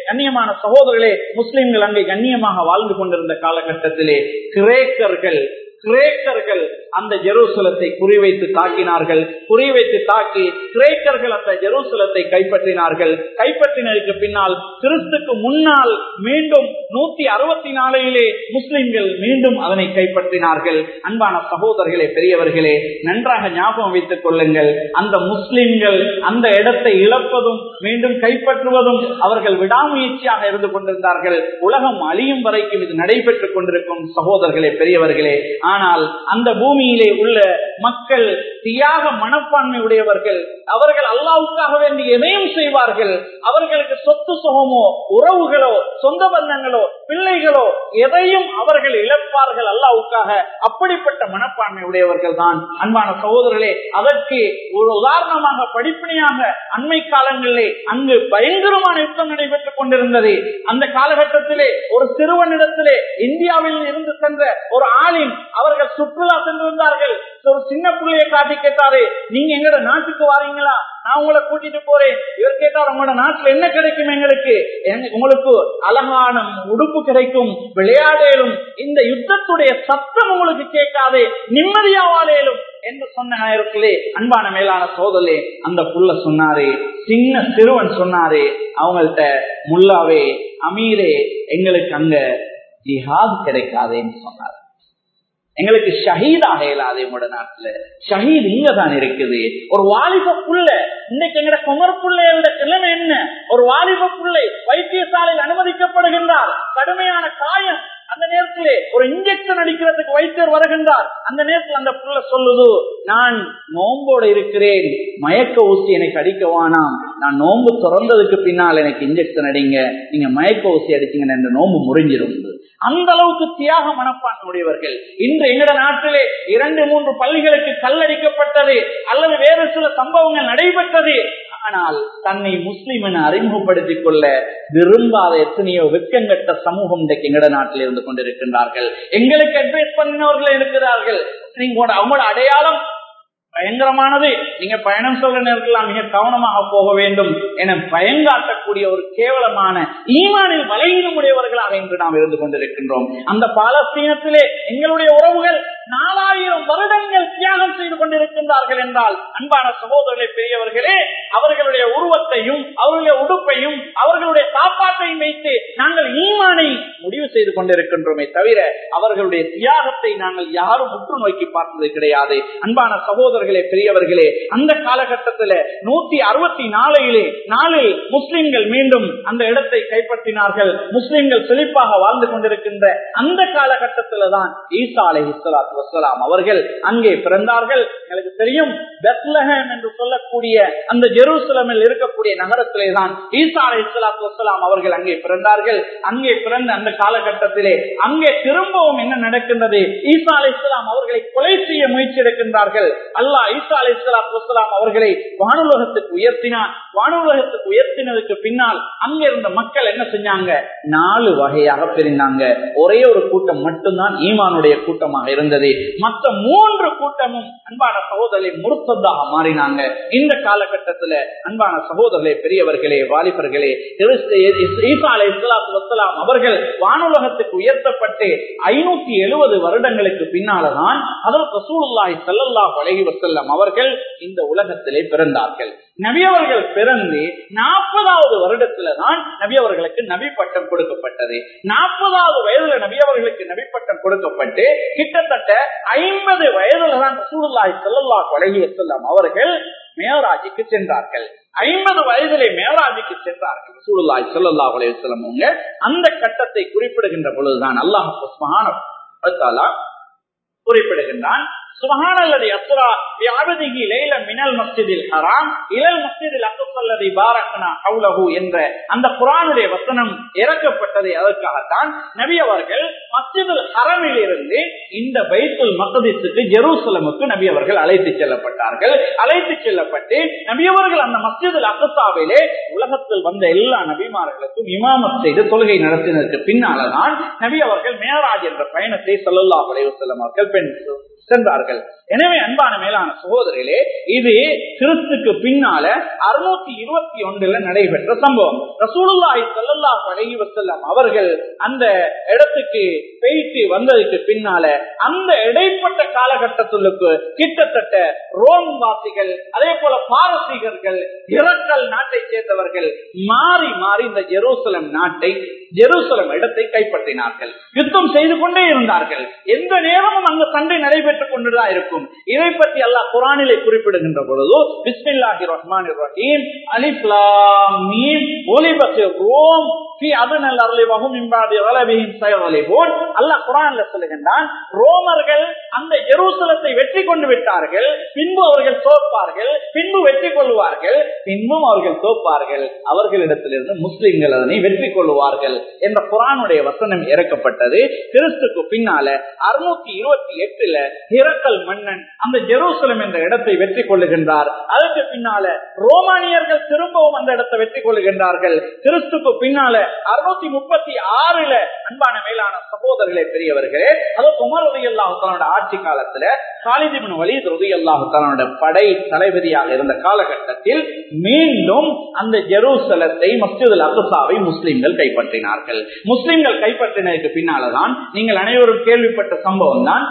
கண்ணியமான சகோதரர்களே முஸ்லிம்கள் அங்கே கண்ணியமாக வாழ்ந்து கொண்டிருந்த காலகட்டத்திலே கிரேக்கர்கள் கிரேக்கர்கள் அந்த ஜெருசலத்தை குறிவைத்து தாக்கினார்கள் குறிவைத்து தாக்கி கிரேக்கர்கள் அந்த ஜெருசலத்தை கைப்பற்றினார்கள் கைப்பற்றினதுக்கு பின்னால் கிறிஸ்துக்கு முன்னால் மீண்டும் நூத்தி அறுபத்தி நாலிலே முஸ்லிம்கள் மீண்டும் அதனை கைப்பற்றினார்கள் அன்பான சகோதரர்களே பெரியவர்களே நன்றாக ஞாபகம் வைத்துக் கொள்ளுங்கள் அந்த முஸ்லிம்கள் அந்த இடத்தை இழப்பதும் மீண்டும் கைப்பற்றுவதும் அவர்கள் விடாமுயற்சியாக இருந்து கொண்டிருந்தார்கள் உலகம் அழியும் வரைக்கும் இது நடைபெற்றுக் கொண்டிருக்கும் சகோதரர்களே பெரியவர்களே ஆனால் அந்த பூமியிலே உள்ள மக்கள் தியாக மனப்பான்மை உடையவர்கள் அவர்கள் அல்லாவுக்காக வேண்டி எதையும் செய்வார்கள் அவர்களுக்கு சொத்து சுகமோ உறவுகளோ சொந்த பந்தங்களோ பிள்ளைகளோ எதையும் அவர்கள் இழப்பார்கள் அல்லாவுக்காக அப்படிப்பட்ட மனப்பான்மை உடையவர்கள் தான் அன்பான சகோதரர்களே அதற்கு ஒரு உதாரணமாக படிப்பினையாக அண்மை காலங்களிலே அங்கு பயங்கரமான யுத்தம் நடைபெற்றுக் கொண்டிருந்தது அந்த காலகட்டத்திலே ஒரு சிறுவனிடத்திலே இந்தியாவில் இருந்து சென்ற ஒரு ஆளின் அவர்கள் சுற்றுலா சென்றிருந்தார்கள் ஒரு சின்ன பிள்ளையை காட்டி கேட்டாரு நீங்க எங்கட நாட்டுக்கு வாரீங்களா நான் உங்களை கூட்டிட்டு போறேன் இவர் கேட்டார் உங்களோட நாட்டுல என்ன கிடைக்கும் எங்களுக்கு உங்களுக்கு அழகான உடுப்பு கிடைக்கும் விளையாடலும் இந்த யுத்தத்துடைய சத்தம் உங்களுக்கு கேட்காது நிம்மதியா வாழையிலும் என்று சொன்ன நேரத்திலே அன்பான மேலான சோதலே அந்த புள்ள சொன்னாரே சின்ன சிறுவன் சொன்னாரே அவங்கள்ட்ட முல்லாவே அமீரே எங்களுக்கு அங்க ஜிஹாத் கிடைக்காதேன்னு சொன்னார் எங்களுக்கு ஷஹீதாக இயலாது உங்களோட நாட்டுல ஷஹீத் இங்க தான் இருக்குது ஒரு வாலிப புள்ள இன்னைக்கு எங்கட குமர் பிள்ளையோட நிலைமை என்ன ஒரு வாலிப பிள்ளை வைத்தியசாலையில் அனுமதிக்கப்படுகின்றார் கடுமையான காயம் அந்த நேரத்திலே ஒரு இன்ஜெக்ஷன் அடிக்கிறதுக்கு வைத்தியர் வருகின்றார் அந்த நேரத்தில் அந்த புள்ள சொல்லுது நான் நோம்போட இருக்கிறேன் மயக்க ஊசி எனக்கு அடிக்க வேணாம் நான் நோன்பு திறந்ததுக்கு பின்னால் எனக்கு இன்ஜெக்ஷன் அடிங்க நீங்க மயக்க ஊசி அடிச்சீங்க என்று நோன்பு முறிஞ்சிரும் அந்த அளவுக்கு தியாக மனப்பான்மை உடையவர்கள் இன்று எங்கட நாட்டிலே இரண்டு மூன்று பள்ளிகளுக்கு கல்லடிக்கப்பட்டது அல்லது வேறு சில சம்பவங்கள் நடைபெற்றது ஆனால் தன்னை முஸ்லிம் என அறிமுகப்படுத்திக் கொள்ள விரும்பாத எத்தனையோ வெக்கங்கட்ட சமூகம் இன்றைக்கு எங்கட நாட்டில் இருந்து கொண்டிருக்கின்றார்கள் எங்களுக்கு அட்வைஸ் பண்ணினவர்கள் இருக்கிறார்கள் நீங்க அவங்களோட அடையாளம் பயங்கரமானது நீங்க பயணம் சொல்ற நேரத்தில் மிக கவனமாக போக வேண்டும் என பயங்காட்டக்கூடிய ஒரு கேவலமான ஈமானில் பலகீனமுடையவர்களாக இன்று நாம் இருந்து கொண்டிருக்கின்றோம் அந்த பாலஸ்தீனத்திலே எங்களுடைய உறவுகள் நாலாயிரம் வருடங்கள் தியாகம் செய்து கொண்டிருக்கின்றார்கள் என்றால் அன்பான சகோதரர்களை பெரியவர்களே அவர்களுடைய உருவத்தையும் அவர்களுடைய உடுப்பையும் அவர்களுடைய சாப்பாட்டையும் வைத்து நாங்கள் ஈமானை முடிவு செய்து கொண்டிருக்கின்றோமே தவிர அவர்களுடைய தியாகத்தை நாங்கள் யாரும் உற்று நோக்கி பார்த்தது கிடையாது அன்பான சகோதரர்களே பெரியவர்களே அந்த காலகட்டத்தில் நூத்தி அறுபத்தி நாலிலே நாளில் முஸ்லிம்கள் மீண்டும் அந்த இடத்தை கைப்பற்றினார்கள் முஸ்லிம்கள் செழிப்பாக வாழ்ந்து கொண்டிருக்கின்ற அந்த காலகட்டத்தில் தான் ஈசா அலை இஸ்லாத்து வசலாம் அவர்கள் அங்கே பிறந்தார்கள் எனக்கு தெரியும் பெத்லஹம் என்று சொல்லக்கூடிய அந்த ஜெருசலமில் இருக்கக்கூடிய நகரத்திலே தான் ஈசா அலை இஸ்லாத்து வசலாம் அவர்கள் அங்கே பிறந்தார்கள் அங்கே பிறந்த அந்த காலகட்டத்திலே அங்கே திரும்பவும் என்ன நடக்கின்றது ஈசா அலை இஸ்லாம் அவர்களை கொலை செய்ய முயற்சி எடுக்கின்றார்கள் அல்லாஹ் ஈசா அலை இஸ்லாத்து வசலாம் அவர்களை வானுலகத்துக்கு உயர்த்தினார் வானுலகத்துக்கு உயர்த்தினதுக்கு பின்னால் அங்க இருந்த மக்கள் என்ன செஞ்சாங்க நாலு வகையாக பிரிந்தாங்க ஒரே ஒரு கூட்டம் மட்டும்தான் ஈமானுடைய கூட்டமாக இருந்தது மற்ற மூன்று கூட்டமும் அன்பான சகோதரரை முருத்ததாக மாறினாங்க இந்த காலகட்டத்துல அன்பான சகோதரர்களே பெரியவர்களே வாலிபர்களே ஈசா அலை இஸ்லாத்து வசலாம் அவர்கள் வானுலகத்துக்கு உயர்த்தப்பட்டு ஐநூத்தி எழுபது வருடங்களுக்கு பின்னால்தான் அதற்கு ரசூலுல்லாஹி ஸல்லல்லாஹு அலைஹி வஸல்லம் அவர்கள் இந்த உலகத்திலே பிறந்தார்கள் நபி அவர்கள் பிறந்து நாற்பதாவது வருடத்துல தான் நபி அவர்களுக்கு நபி பட்டம் கொடுக்கப்பட்டது நாற்பதாவது வயதுல நபி அவர்களுக்கு நபி பட்டம் கொடுக்கப்பட்டு கிட்டத்தட்ட ஐம்பது வயதுல தான் ரசூலுல்லாஹி ஸல்லல்லாஹு அலைஹி வஸல்லம் அவர்கள் மேராஜுக்கு சென்றார்கள் ஐம்பது வயதிலே மேராஜுக்கு சென்றார்கள் ரசூலுல்லாஹி ஸல்லல்லாஹு அலைஹி வஸல்லம் அவங்க அந்த கட்டத்தை குறிப்பிடுகின்ற பொழுதுதான் அல்லாஹ் சுப்ஹானஹு வ தஆலா குறிப்பிடுகின்றான் سبحان الذي أسرى بعبده ليلا من المسجد الحرام إلى المسجد الأقصى الذي باركنا حوله என்ற அந்த குரானுடைய வசனம் இறக்கப்பட்டது அதற்காகத்தான் நபி அவர்கள் மஸ்ஜிதுல் ஹரமில் இருந்து இந்த பைத்துல் மசதிசுக்கு ஜெருசலமுக்கு நபி அவர்கள் அழைத்து செல்லப்பட்டார்கள் அழைத்து செல்லப்பட்டு நபி அவர்கள் அந்த மஸ்ஜிதுல் அகசாவிலே உலகத்தில் வந்த எல்லா நபிமார்களுக்கும் இமாமத் செய்து தொழுகை நடத்தினதற்கு பின்னால்தான் நபி அவர்கள் மேராஜ் என்ற பயணத்தை சொல்லல்லா அலைவசல்லம் அவர்கள் பெண் சென்றார்கள் எனவே அன்பான மேலான சகோதரிலே இது கிறிஸ்துக்கு பின்னால அறுநூத்தி இருபத்தி ஒன்றுல நடைபெற்ற சம்பவம் ரசூலுல்லாஹி ஸல்லல்லாஹு அலைஹி வஸல்லம் அவர்கள் அந்த இடத்துக்கு போயிட்டு வந்ததுக்கு பின்னால அந்த இடைப்பட்ட காலகட்டத்திலுக்கு கிட்டத்தட்ட ரோம் வாசிகள் அதே போல பாரசீகர்கள் இரக்கல் நாட்டை சேர்ந்தவர்கள் மாறி மாறி இந்த ஜெருசலம் நாட்டை ஜெருசலம் இடத்தை கைப்பற்றினார்கள் யுத்தம் செய்து கொண்டே இருந்தார்கள் எந்த நேரமும் அங்க சண்டை நடைபெற்றுக் கொண்டுதான் இருக்கும் இதை பற்றி அல்லாஹ் குரானிலே குறிப்பிடுகின்ற பொழுது பிஸ்மில்லாஹி ரஹ்மான் ரஹீம் அலிப்லாம் மீன் ஒலிபத்து ரோம் சொல்லுகின்றான் ரோமர்கள் அந்த ஜெருசலத்தை வெற்றி கொண்டு விட்டார்கள் பின்பு அவர்கள் தோற்பார்கள் பின்பு வெற்றி கொள்வார்கள் பின்பும் அவர்கள் தோற்பார்கள் அவர்களிடத்திலிருந்து முஸ்லிம்கள் அதனை வெற்றி கொள்வார்கள் என்ற குரானுடைய வசனம் இறக்கப்பட்டது கிறிஸ்துக்கு பின்னால அறுநூத்தி இருபத்தி எட்டுல ஹிரக்கல் மன்னன் அந்த ஜெருசலம் என்ற இடத்தை வெற்றி கொள்ளுகின்றார் அதற்கு பின்னால ரோமானியர்கள் திரும்பவும் அந்த இடத்தை வெற்றி கொள்ளுகின்றார்கள் கிறிஸ்துக்கு பின்னால அறுநூத்தி முப்பத்தி ஆறுல அன்பான மேலான சகோதரர்களே பெரியவர்களே அது குமர் உதவி அல்லாஹாலோட ஆட்சி காலத்துல காலிதிபின் வலி உதவி அல்லாஹாலோட படை தளபதியாக இருந்த காலகட்டத்தில் மீண்டும் அந்த ஜெருசலத்தை மஸ்ஜிதுல் அகுசாவை முஸ்லிம்கள் கைப்பற்றினார்கள் முஸ்லிம்கள் கைப்பற்றினதுக்கு பின்னால்தான் நீங்கள் அனைவரும் கேள்விப்பட்ட சம்பவம் தான்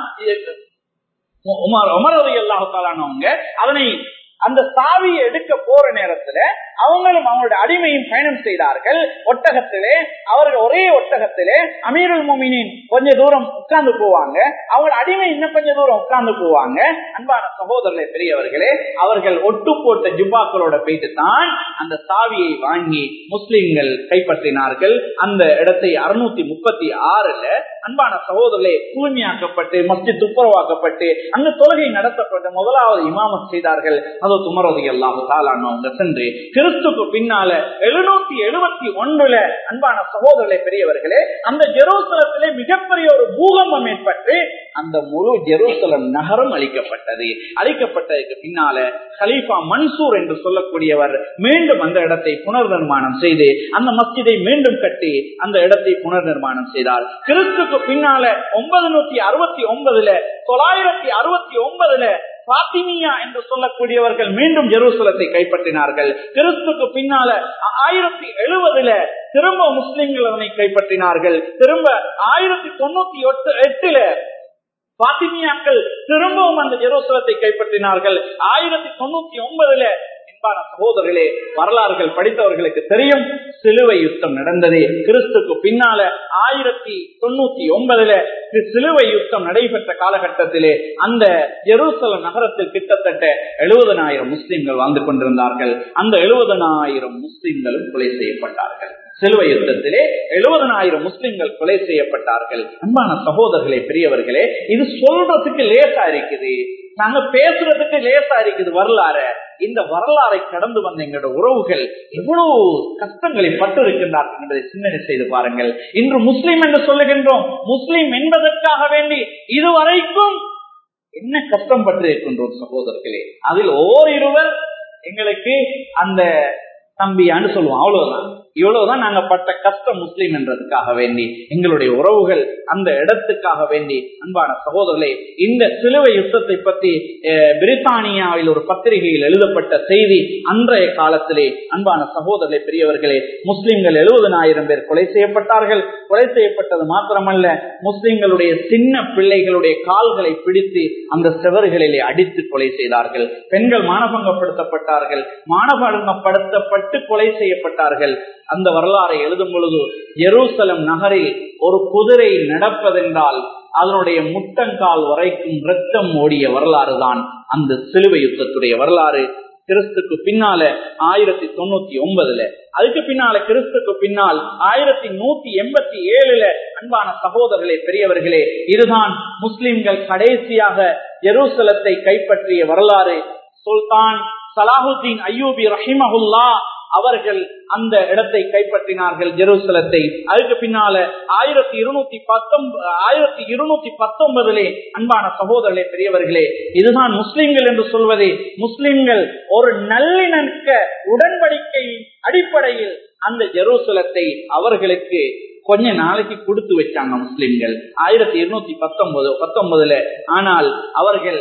உமர் உமர் உதவி அல்லாஹாலானவங்க அதனை அந்த சாவியை எடுக்க போற நேரத்துல அவங்களும் அவங்களுடைய அடிமையும் பயணம் செய்தார்கள் ஒட்டகத்திலே அவர்கள் ஒரே ஒட்டகத்திலே அமீருல் மோமினின் கொஞ்ச தூரம் உட்கார்ந்து போவாங்க அவங்க அடிமை இன்னும் கொஞ்ச தூரம் உட்கார்ந்து போவாங்க அன்பான சகோதரர்களே பெரியவர்களே அவர்கள் ஒட்டு போட்ட ஜுப்பாக்களோட போயிட்டு தான் அந்த சாவியை வாங்கி முஸ்லிம்கள் கைப்பற்றினார்கள் அந்த இடத்தை அறுநூத்தி முப்பத்தி ஆறுல அன்பான சகோதரர்களே தூய்மையாக்கப்பட்டு மஸ்ஜித் துப்புரவாக்கப்பட்டு அங்கு தொழுகை நடத்தப்பட்டு முதலாவது இமாமத் செய்தார்கள் அதோ துமரது எல்லாம் தாளானவங்க சென்று கிறிஸ்துக்கு பின்னால எழுநூத்தி எழுபத்தி ஒன்றுல அன்பான சகோதரர்களே பெரியவர்களே அந்த ஜெருசலத்திலே மிகப்பெரிய ஒரு பூகம்பம் ஏற்பட்டு அந்த முழு ஜெருசலம் நகரம் அளிக்கப்பட்டது அளிக்கப்பட்டதுக்கு பின்னால ஹலீஃபா மன்சூர் என்று சொல்லக்கூடியவர் மீண்டும் அந்த இடத்தை புனர் நிர்மாணம் செய்து அந்த மஸ்ஜிதை மீண்டும் கட்டி அந்த இடத்தை புனர் நிர்மாணம் செய்தார் கிறிஸ்துக்கு பின்னால ஒன்பது நூத்தி அறுபத்தி ஒன்பதுல தொள்ளாயிரத்தி அறுபத்தி ஒன்பதுல பாத்திமியா என்று சொல்லக்கூடியவர்கள் மீண்டும் ஜெருசலத்தை கைப்பற்றினார்கள் கிறிஸ்துக்கு பின்னால ஆயிரத்தி எழுபதுல திரும்ப முஸ்லிம்கள் அதனை கைப்பற்றினார்கள் திரும்ப ஆயிரத்தி தொண்ணூத்தி எட்டுல பாத்திமியாக்கள் திரும்பவும் அந்த ஜெருசலத்தை கைப்பற்றினார்கள் ஆயிரத்தி தொண்ணூத்தி ஒன்பதுல அன்பான சகோதரர்களே வரலாறுகள் படித்தவர்களுக்கு தெரியும் சிலுவை யுத்தம் நடந்தது கிறிஸ்துக்கு பின்னால ஆயிரத்தி தொண்ணூத்தி ஒன்பதுல சிலுவை யுத்தம் நடைபெற்ற காலகட்டத்திலே அந்த ஜெருசலம் நகரத்தில் கிட்டத்தட்ட எழுபதனாயிரம் முஸ்லிம்கள் வாழ்ந்து கொண்டிருந்தார்கள் அந்த எழுபதனாயிரம் முஸ்லிம்களும் கொலை செய்யப்பட்டார்கள் சிலுவை யுத்தத்திலே எழுபதனாயிரம் முஸ்லிம்கள் கொலை செய்யப்பட்டார்கள் அன்பான சகோதரர்களே பெரியவர்களே இது சொல்றதுக்கு லேசா இருக்குது நாங்க பேசுறதுக்கு லேசா இருக்குது வரலாறு இந்த வரலாறை கடந்து வந்த எங்களோட உறவுகள் எவ்வளவு கஷ்டங்களை பட்டு இருக்கின்றார்கள் என்பதை சிந்தனை செய்து பாருங்கள் இன்று முஸ்லிம் என்று சொல்லுகின்றோம் முஸ்லிம் என்பதற்காக வேண்டி இதுவரைக்கும் என்ன கஷ்டம் பட்டு இருக்கின்றோம் சகோதரர்களே அதில் ஓரிருவர் எங்களுக்கு அந்த தம்பியான்னு சொல்லுவோம் அவ்வளவுதான் இவ்வளவுதான் நாங்க பட்ட கஷ்டம் முஸ்லீம் என்றதுக்காக வேண்டி எங்களுடைய உறவுகள் அந்த இடத்துக்காக வேண்டி அன்பான சகோதரர்களே இந்த சிலுவை யுத்தத்தை பற்றி பிரித்தானியாவில் ஒரு பத்திரிகையில் எழுதப்பட்ட செய்தி அன்றைய காலத்திலே அன்பான சகோதரர்களே பெரியவர்களே முஸ்லிம்கள் எழுபதனாயிரம் பேர் கொலை செய்யப்பட்டார்கள் கொலை செய்யப்பட்டது மாத்திரமல்ல முஸ்லிம்களுடைய சின்ன பிள்ளைகளுடைய கால்களை பிடித்து அந்த செவர்களிலே அடித்து கொலை செய்தார்கள் பெண்கள் மானபங்கப்படுத்தப்பட்டார்கள் மானபங்கப்படுத்தப்பட்டு கொலை செய்யப்பட்டார்கள் அந்த வரலாறை எழுதும் பொழுது எருசலம் நகரில் ஒரு குதிரை நடப்பதென்றால் அதனுடைய முட்டங்கால் வரைக்கும் ரத்தம் ஓடிய வரலாறு தான் அந்த சிலுவை யுத்தத்துடைய வரலாறு கிறிஸ்துக்கு பின்னால ஆயிரத்தி தொண்ணூத்தி ஒன்பதுல அதுக்கு பின்னால கிறிஸ்துக்கு பின்னால் ஆயிரத்தி நூத்தி எண்பத்தி ஏழுல அன்பான சகோதரர்களே பெரியவர்களே இதுதான் முஸ்லிம்கள் கடைசியாக ஜெருசலத்தை கைப்பற்றிய வரலாறு சுல்தான் சலாஹுத்தீன் ஐயூபி ரஹிமஹுல்லா அவர்கள் அந்த இடத்தை கைப்பற்றினார்கள் ஜெருசலத்தை அதுக்கு பின்னால ஆயிரத்தி இருநூத்தி பத்தொன்பது ஆயிரத்தி இருநூத்தி பத்தொன்பதுலே அன்பான சகோதரர்களே பெரியவர்களே இதுதான் முஸ்லிம்கள் என்று சொல்வதே முஸ்லிம்கள் ஒரு நல்லிணக்க உடன்படிக்கையின் அடிப்படையில் அந்த ஜெருசலத்தை அவர்களுக்கு கொஞ்ச நாளைக்கு கொடுத்து வச்சாங்க முஸ்லிம்கள் ஆயிரத்தி இருநூத்தி பத்தொன்பது பத்தொன்பதுல ஆனால் அவர்கள்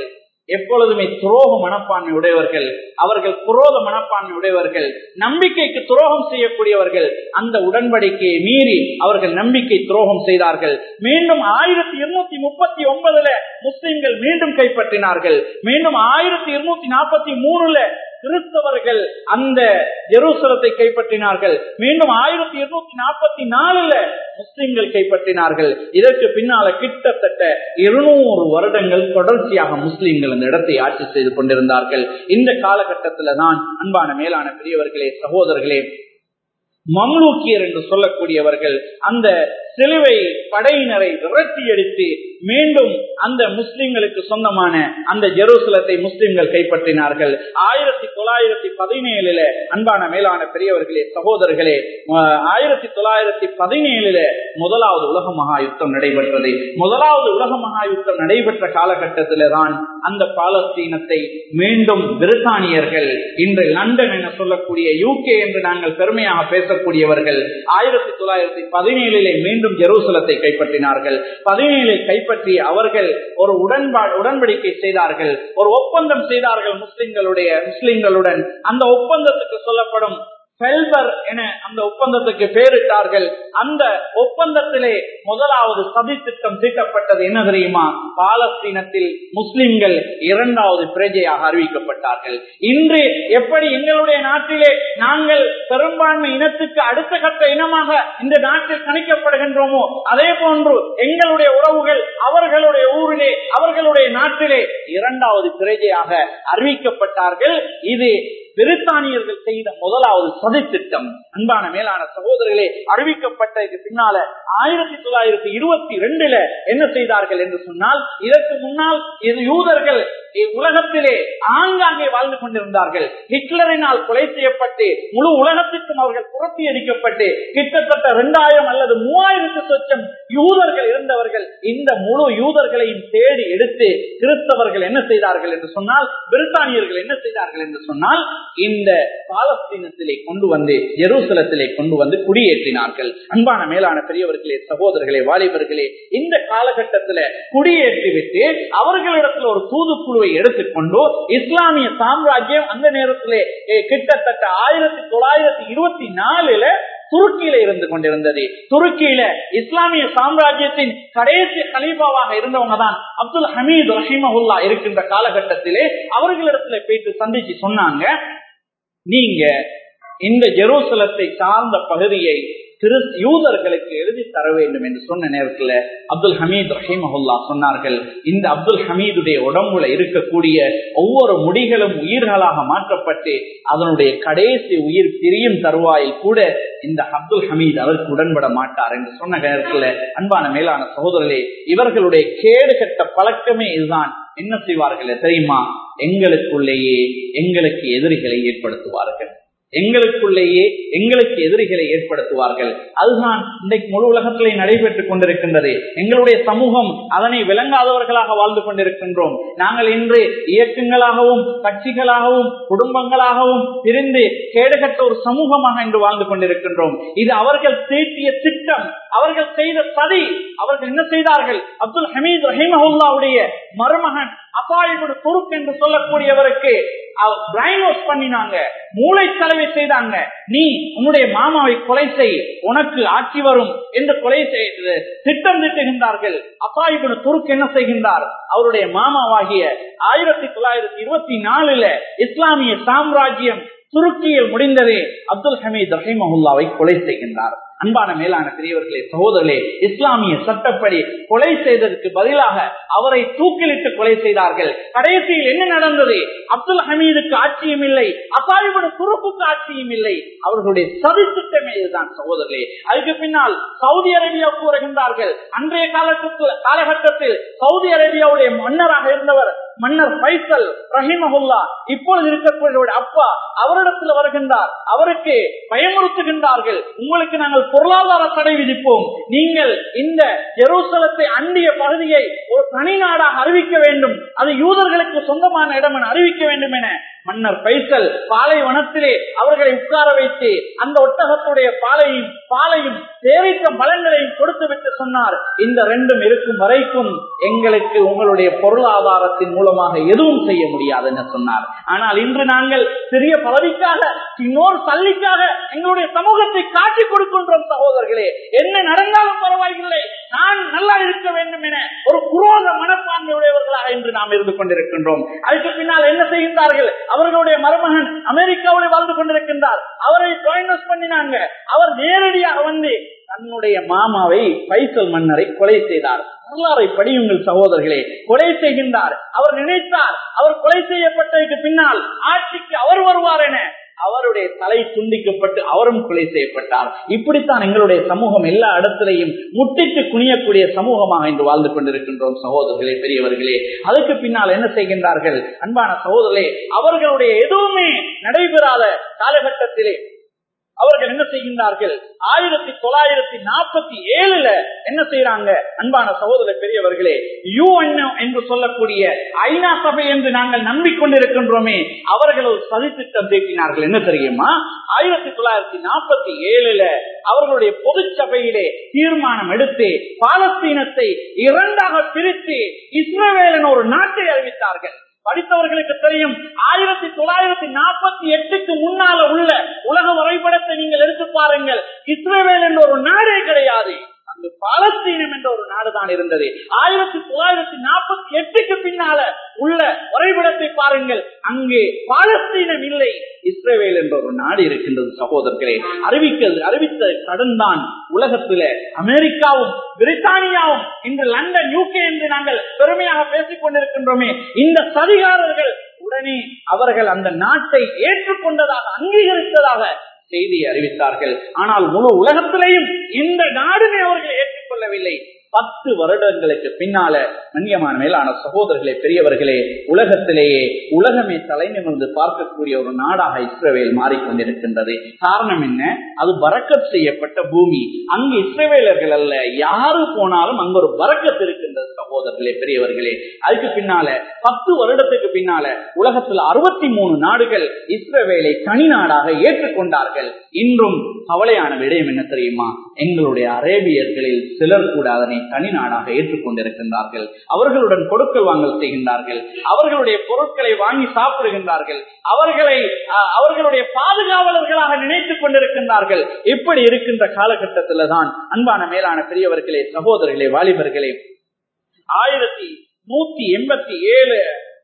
எப்பொழுதுமே துரோக மனப்பான்மை உடையவர்கள் அவர்கள் குரோத மனப்பான்மை உடையவர்கள் நம்பிக்கைக்கு துரோகம் செய்யக்கூடியவர்கள் அந்த உடன்படிக்கையை மீறி அவர்கள் நம்பிக்கை துரோகம் செய்தார்கள் மீண்டும் ஆயிரத்தி இருநூத்தி முப்பத்தி ஒன்பதுல முஸ்லிம்கள் மீண்டும் கைப்பற்றினார்கள் மீண்டும் ஆயிரத்தி இருநூத்தி நாற்பத்தி மூணுல கிறிஸ்தவர்கள் அந்த ஜெருசலத்தை கைப்பற்றினார்கள் மீண்டும் ஆயிரத்தி இருநூத்தி நாற்பத்தி நாலுல முஸ்லிம்கள் கைப்பற்றினார்கள் இதற்கு பின்னால கிட்டத்தட்ட இருநூறு வருடங்கள் தொடர்ச்சியாக முஸ்லிம்கள் அந்த இடத்தை ஆட்சி செய்து கொண்டிருந்தார்கள் இந்த காலகட்டத்தில தான் அன்பான மேலான பெரியவர்களே சகோதரர்களே மம்லூக்கியர் என்று சொல்லக்கூடியவர்கள் அந்த சிலுவை படையினரை விரட்டி அடித்து மீண்டும் அந்த முஸ்லிம்களுக்கு சொந்தமான அந்த ஜெருசலத்தை முஸ்லிம்கள் கைப்பற்றினார்கள் ஆயிரத்தி தொள்ளாயிரத்தி பதினேழுல அன்பான மேலான பெரியவர்களே சகோதரர்களே ஆயிரத்தி தொள்ளாயிரத்தி பதினேழுல முதலாவது உலக மகா யுத்தம் நடைபெற்றது முதலாவது உலக மகா யுத்தம் நடைபெற்ற காலகட்டத்தில தான் அந்த பாலஸ்தீனத்தை மீண்டும் பிரித்தானியர்கள் இன்று லண்டன் என சொல்லக்கூடிய யூகே என்று நாங்கள் பெருமையாக பேசக்கூடியவர்கள் ஆயிரத்தி தொள்ளாயிரத்தி பதினேழிலே மீண்டும் ஜெருசலத்தை கைப்பற்றினார்கள் பதினேழில் கைப்பற்றி அவர்கள் ஒரு உடன்பாடு உடன்படிக்கை செய்தார்கள் ஒரு ஒப்பந்தம் செய்தார்கள் முஸ்லிம்களுடைய முஸ்லிம்களுடன் அந்த ஒப்பந்தத்துக்கு சொல்லப்படும் பெல்பர் என அந்த ஒப்பந்தத்துக்கு பெயரிட்டார்கள் அந்த ஒப்பந்தத்திலே முதலாவது சதி திட்டம் தீட்டப்பட்டது என்ன தெரியுமா பாலஸ்தீனத்தில் முஸ்லிம்கள் இரண்டாவது பிரஜையாக அறிவிக்கப்பட்டார்கள் இன்று எப்படி எங்களுடைய நாட்டிலே நாங்கள் பெரும்பான்மை இனத்துக்கு அடுத்த கட்ட இனமாக இந்த நாட்டில் கணிக்கப்படுகின்றோமோ அதே போன்று எங்களுடைய உறவுகள் அவர்களுடைய ஊரிலே அவர்களுடைய நாட்டிலே இரண்டாவது பிரஜையாக அறிவிக்கப்பட்டார்கள் இது பிரித்தானியர்கள் செய்த முதலாவது சதி திட்டம் அன்பான மேலான சகோதரர்களே அறிவிக்கப்பட்டதுக்கு பின்னால ஆயிரத்தி தொள்ளாயிரத்தி இருபத்தி ரெண்டுல என்ன செய்தார்கள் என்று சொன்னால் இதற்கு முன்னால் இது யூதர்கள் உலகத்திலே ஆங்காங்கே வாழ்ந்து கொண்டிருந்தார்கள் ஹிட்லரினால் கொலை செய்யப்பட்டு முழு உலகத்திற்கும் அவர்கள் புரட்டி அடிக்கப்பட்டு கிட்டத்தட்ட இரண்டாயிரம் அல்லது மூவாயிரத்து சொச்சம் யூதர்கள் இருந்தவர்கள் இந்த முழு யூதர்களையும் தேடி எடுத்து கிறிஸ்தவர்கள் என்ன செய்தார்கள் என்று சொன்னால் பிரித்தானியர்கள் என்ன செய்தார்கள் என்று சொன்னால் இந்த பாலஸ்தீனத்திலே கொண்டு வந்து ஜெருசலத்திலே கொண்டு வந்து குடியேற்றினார்கள் அன்பான மேலான பெரியவர்களே சகோதரர்களே வாலிபர்களே இந்த காலகட்டத்தில குடியேற்றிவிட்டு அவர்களிடத்தில் ஒரு தூதுக்குழுவை எடுத்துக்கொண்டு இஸ்லாமிய சாம்ராஜ்யம் அந்த நேரத்திலே கிட்டத்தட்ட ஆயிரத்தி தொள்ளாயிரத்தி இருபத்தி நாலுல துருக்கியில இருந்து கொண்டிருந்தது துருக்கியில இஸ்லாமிய சாம்ராஜ்யத்தின் கடைசி கலீபாவாக இருந்தவங்க தான் அப்துல் ஹமீது ரஹிமஹுல்லா இருக்கின்ற காலகட்டத்திலே அவர்களிடத்துல போயிட்டு சந்திச்சு சொன்னாங்க நீங்க இந்த ஜெருசலத்தை சார்ந்த பகுதியை திரு யூதர்களுக்கு எழுதி தர வேண்டும் என்று சொன்ன நேரத்தில் அப்துல் ஹமீத் ரஹிமஹுல்லா சொன்னார்கள் இந்த அப்துல் ஹமீதுடைய உடம்புல இருக்கக்கூடிய ஒவ்வொரு முடிகளும் உயிர்களாக மாற்றப்பட்டு அதனுடைய கடைசி உயிர் பிரியும் தருவாயில் கூட இந்த அப்துல் ஹமீத் அதற்கு உடன்பட மாட்டார் என்று சொன்ன நேரத்தில் அன்பான மேலான சகோதரர்களே இவர்களுடைய கேடு கட்ட பழக்கமே இதுதான் என்ன செய்வார்கள் தெரியுமா எங்களுக்குள்ளேயே எங்களுக்கு எதிரிகளை ஏற்படுத்துவார்கள் எங்களுக்குள்ளேயே எங்களுக்கு எதிரிகளை ஏற்படுத்துவார்கள் அதுதான் இன்றைக்கு முழு உலகத்திலே நடைபெற்றுக் கொண்டிருக்கின்றது எங்களுடைய சமூகம் அதனை விளங்காதவர்களாக வாழ்ந்து கொண்டிருக்கின்றோம் நாங்கள் இன்று இயக்கங்களாகவும் கட்சிகளாகவும் குடும்பங்களாகவும் பிரிந்து கேடுகட்ட ஒரு சமூகமாக இன்று வாழ்ந்து கொண்டிருக்கின்றோம் இது அவர்கள் தீட்டிய திட்டம் அவர்கள் செய்த சதி அவர்கள் என்ன செய்தார்கள் அப்துல் ஹமீத் ரஹிமஹுல்லாவுடைய மருமகன் அப்பாயிபுடு குறுக்கு என்று சொல்லக்கூடியவருக்கு பிரைன் வாஷ் பண்ணினாங்க மூளை செலவை செய்தாங்க நீ உன்னுடைய மாமாவை கொலை செய் உனக்கு ஆட்சி வரும் என்று கொலை செய்து திட்டம் திட்டுகின்றார்கள் அப்பாயிபுடு துருக்கு என்ன செய்கின்றார் அவருடைய மாமாவாகிய ஆயிரத்தி தொள்ளாயிரத்தி இருபத்தி நாலுல இஸ்லாமிய சாம்ராஜ்யம் துருக்கியில் முடிந்ததே அப்துல் ஹமீத் ரஹிமஹுல்லாவை கொலை செய்கின்றார் அன்பான மேலான பெரியவர்களே சகோதரர்களே இஸ்லாமிய சட்டப்படி கொலை செய்ததற்கு பதிலாக அவரை தூக்கிலிட்டு கொலை செய்தார்கள் கடைசியில் என்ன நடந்தது அப்துல் ஹமீதுக்கு ஆட்சியும் இல்லை அசாயிபடு துருப்புக்கு ஆட்சியும் இல்லை அவர்களுடைய சதி திட்டமே இதுதான் சகோதரர்களே அதுக்கு பின்னால் சவுதி அரேபியாவுக்கு வருகின்றார்கள் அன்றைய காலகட்டத்தில் காலகட்டத்தில் சவுதி அரேபியாவுடைய மன்னராக இருந்தவர் மன்னர் பைசல் ரஹிமஹுல்லா இப்பொழுது இருக்கக்கூடிய அப்பா அவரிடத்தில் வருகின்றார் அவருக்கு பயமுறுத்துகின்றார்கள் உங்களுக்கு நாங்கள் பொருளாதார தடை விதிப்போம் நீங்கள் இந்த ஜெருசலத்தை அண்டிய பகுதியை ஒரு தனி நாடாக அறிவிக்க வேண்டும் அது யூதர்களுக்கு சொந்தமான இடம் என அறிவிக்க வேண்டும் என மன்னர் பைசல் பாலைவனத்திலே அவர்களை உட்கார வைத்து அந்த ஒட்டகத்துடைய பாலையும் பாலையும் தேவைத்த பலன்களையும் கொடுத்து விட்டு சொன்னார் இந்த ரெண்டும் இருக்கும் வரைக்கும் எங்களுக்கு உங்களுடைய பொருளாதாரத்தின் மூலமாக எதுவும் செய்ய முடியாது என்று சொன்னார் ஆனால் இன்று நாங்கள் சிறிய பதவிக்காக இன்னொரு தள்ளிக்காக எங்களுடைய சமூகத்தை காட்டிக் கொடுக்கின்றோம் சகோதரர்களே என்ன நடந்தாலும் பரவாயில்லை நான் நல்லா இருக்க வேண்டும் என ஒரு குரோத மனப்பான்மை உடையவர்களாக இன்று நாம் இருந்து கொண்டிருக்கின்றோம் அதுக்கு பின்னால் என்ன செய்கின்றார்கள் அவர்களுடைய மருமகன் அமெரிக்காவில் வாழ்ந்து கொண்டிருக்கின்றார் அவரை ஜாயின்ஸ் பண்ணினாங்க அவர் நேரடியாக வந்து தன்னுடைய மாமாவை பைசல் மன்னரை கொலை செய்தார் வரலாறை படியுங்கள் சகோதரர்களே கொலை செய்கின்றார் அவர் நினைத்தார் அவர் கொலை செய்யப்பட்டதற்கு பின்னால் ஆட்சிக்கு அவர் வருவார் என அவருடைய தலை துண்டிக்கப்பட்டு அவரும் கொலை செய்யப்பட்டார் இப்படித்தான் எங்களுடைய சமூகம் எல்லா இடத்திலையும் முட்டிட்டு குனியக்கூடிய சமூகமாக இன்று வாழ்ந்து கொண்டிருக்கின்றோம் சகோதரர்களே பெரியவர்களே அதுக்கு பின்னால் என்ன செய்கின்றார்கள் அன்பான சகோதரர்களே அவர்களுடைய எதுவுமே நடைபெறாத காலகட்டத்திலே அவர்கள் என்ன செய்கின்றார்கள் ஆயிரத்தி தொள்ளாயிரத்தி நாற்பத்தி ஏழுல என்ன செய்யறாங்க அன்பான சகோதர பெரியவர்களே யூஎன் என்று சொல்லக்கூடிய ஐநா சபை என்று நாங்கள் நம்பிக்கொண்டிருக்கின்றோமே அவர்கள் ஒரு சதித்திட்டம் தீட்டினார்கள் என்ன தெரியுமா ஆயிரத்தி தொள்ளாயிரத்தி நாற்பத்தி ஏழுல அவர்களுடைய பொது சபையிலே தீர்மானம் எடுத்து பாலஸ்தீனத்தை இரண்டாக பிரித்து இஸ்ரேவேலன் ஒரு நாட்டை அறிவித்தார்கள் படித்தவர்களுக்கு தெரியும் ஆயிரத்தி தொள்ளாயிரத்தி நாற்பத்தி எட்டுக்கு முன்னால உள்ள உலக வரைபடத்தை நீங்கள் எடுத்து பாருங்கள் இஸ்ரேவேல் என்ற ஒரு நாடே கிடையாது அங்கு பாலஸ்தீனம் என்ற ஒரு நாடுதான் இருந்தது ஆயிரத்தி தொள்ளாயிரத்தி நாற்பத்தி எட்டுக்கு பின்னால உள்ள வரைபடத்தை பாருங்கள் அங்கே பாலஸ்தீனம் இல்லை இஸ்ரேவேல் என்ற ஒரு நாடு இருக்கின்றது சகோதரர்களே அறிவிக்க அறிவித்த கடன் தான் உலகத்தில அமெரிக்காவும் பிரித்தானியாவும் இன்று லண்டன் யூகே என்று நாங்கள் பெருமையாக பேசிக் கொண்டிருக்கின்றோமே இந்த சதிகாரர்கள் உடனே அவர்கள் அந்த நாட்டை ஏற்றுக்கொண்டதாக அங்கீகரித்ததாக செய்தியை அறிவித்தார்கள் ஆனால் முழு உலகத்திலேயும் இந்த நாடுமே அவர்கள் ஏற்றுக்கொள்ளவில்லை பத்து வருடங்களுக்கு பின்னால மன்னியமான மேலான சகோதரர்களே பெரியவர்களே உலகத்திலேயே உலகமே தலைநிமிர்ந்து பார்க்கக்கூடிய ஒரு நாடாக இஸ்ரேவேல் மாறிக்கொண்டிருக்கின்றது காரணம் என்ன அது வரக்கத் செய்யப்பட்ட பூமி அங்கு இஸ்ரேவேலர்கள் அல்ல யாரு போனாலும் அங்க ஒரு வரக்கத் இருக்கின்றது சகோதரர்களே பெரியவர்களே அதுக்கு பின்னால பத்து வருடத்துக்கு பின்னால உலகத்தில் அறுபத்தி மூணு நாடுகள் இஸ்ரேவேலை தனி நாடாக ஏற்றுக்கொண்டார்கள் இன்றும் கவலையான விடயம் என்ன தெரியுமா எங்களுடைய அரேபியர்களில் சிலர் கூட அதனை தனி நாடாக ஏற்றுக்கொண்டிருக்கின்றார்கள் அவர்களுடன் கொடுக்கல் வாங்கல் செய்கின்றார்கள் அவர்களுடைய பொருட்களை வாங்கி சாப்பிடுகின்றார்கள் அவர்களை அவர்களுடைய பாதுகாவலர்களாக நினைத்துக் கொண்டிருக்கின்றார்கள் இப்படி இருக்கின்ற காலகட்டத்தில் தான் அன்பான மேலான பெரியவர்களே சகோதரர்களே வாலிபர்களே ஆயிரத்தி நூத்தி எண்பத்தி ஏழு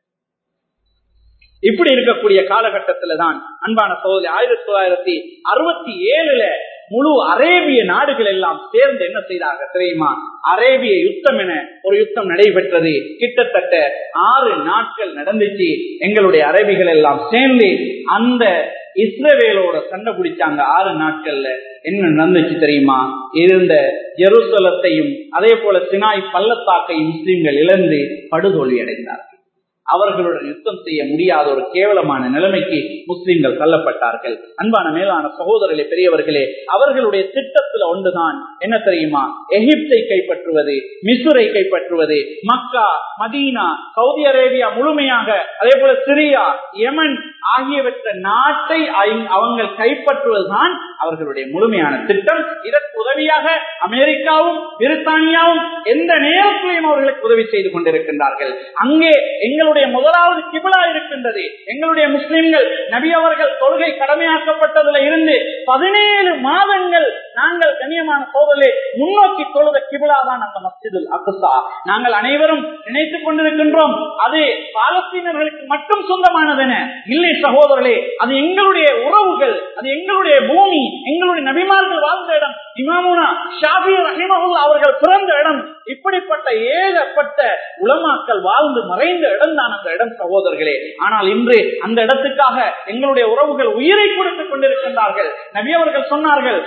இப்படி இருக்கக்கூடிய காலகட்டத்துல தான் அன்பான சோதரி ஆயிரத்தி தொள்ளாயிரத்தி அறுபத்தி ஏழுல முழு அரேபிய நாடுகள் எல்லாம் சேர்ந்து என்ன செய்தாங்க தெரியுமா அரேபிய யுத்தம் என ஒரு யுத்தம் நடைபெற்றது கிட்டத்தட்ட ஆறு நாட்கள் நடந்துச்சு எங்களுடைய அரேபிகள் எல்லாம் சேர்ந்து அந்த இஸ்ரவேலோட சண்டை பிடிச்சாங்க ஆறு நாட்கள்ல என்ன நடந்துச்சு தெரியுமா இருந்த ஜெருசலத்தையும் அதே போல சினாய் பள்ளத்தாக்கையும் முஸ்லிம்கள் இழந்து படுதோல்வி அடைந்தார்கள் அவர்களுடன் யுத்தம் செய்ய முடியாத ஒரு கேவலமான நிலைமைக்கு முஸ்லிம்கள் தள்ளப்பட்டார்கள் அன்பான மேலான சகோதரர்களே பெரியவர்களே அவர்களுடைய திட்டத்துல ஒன்றுதான் என்ன தெரியுமா எகிப்தை கைப்பற்றுவது மிசுரை கைப்பற்றுவது மக்கா மதீனா சவுதி அரேபியா முழுமையாக அதே போல சிரியா யமன் ஆகியவற்ற நாட்டை அவங்க கைப்பற்றுவதுதான் அவர்களுடைய முழுமையான திட்டம் இதற்கு உதவியாக அமெரிக்காவும் பிரித்தானியாவும் எந்த நேரத்திலையும் அவர்களுக்கு உதவி செய்து கொண்டிருக்கின்றார்கள் அங்கே எங்களுடைய முதலாவது கிபிலா இருக்கின்றது எங்களுடைய முஸ்லிம்கள் நபி அவர்கள் தொழுகை கடமையாக்கப்பட்டதுல இருந்து பதினேழு மாதங்கள் நாங்கள் கண்ணியமான சோதலே முன்னோக்கி தொழுத கிபிலா தான் அந்த மஸ்ஜிதுல் அக்குசா நாங்கள் அனைவரும் நினைத்துக் கொண்டிருக்கின்றோம் அது பாலஸ்தீனர்களுக்கு மட்டும் சொந்தமானதென இல்லை சகோதரர்களே அது எங்களுடைய உறவுகள் அது எங்களுடைய பூமி எங்களுடைய நபிமார்கள் வாழ்ந்த இடம் இமாமுனா ஷாபி ரஹிமஹுல்லா அவர்கள் பிறந்த இடம் இப்படிப்பட்ட ஏகப்பட்ட உலமாக்கள் வாழ்ந்து மறைந்த இடம் தான் அந்த இடம் சகோதரர்களே ஆனால் இன்று அந்த இடத்துக்காக எங்களுடைய உறவுகள் உயிரை கொடுத்துக் கொண்டிருக்கின்றார்கள் நபி அவர்கள் சொன்னார்கள்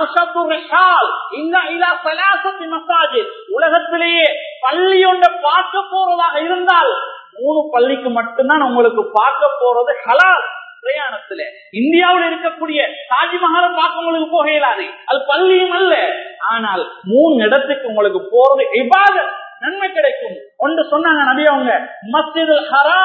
உலகத்திலேயே பள்ளி ஒன்றை பார்க்க போறதாக இருந்தால் மூணு பள்ளிக்கு மட்டும்தான் உங்களுக்கு பார்க்க போறது ஹலால் பிரயாணத்துல இந்தியாவில் இருக்கக்கூடிய தாஜ்மஹாலை பார்க்க உங்களுக்கு போக இயலாது அது பள்ளியும் அல்ல ஆனால் மூணு இடத்துக்கு உங்களுக்கு போறது இபாத நன்மை கிடைக்கும் ஒன்று சொன்னாங்க நபி அவங்க மஸ்ஜிது ஹரா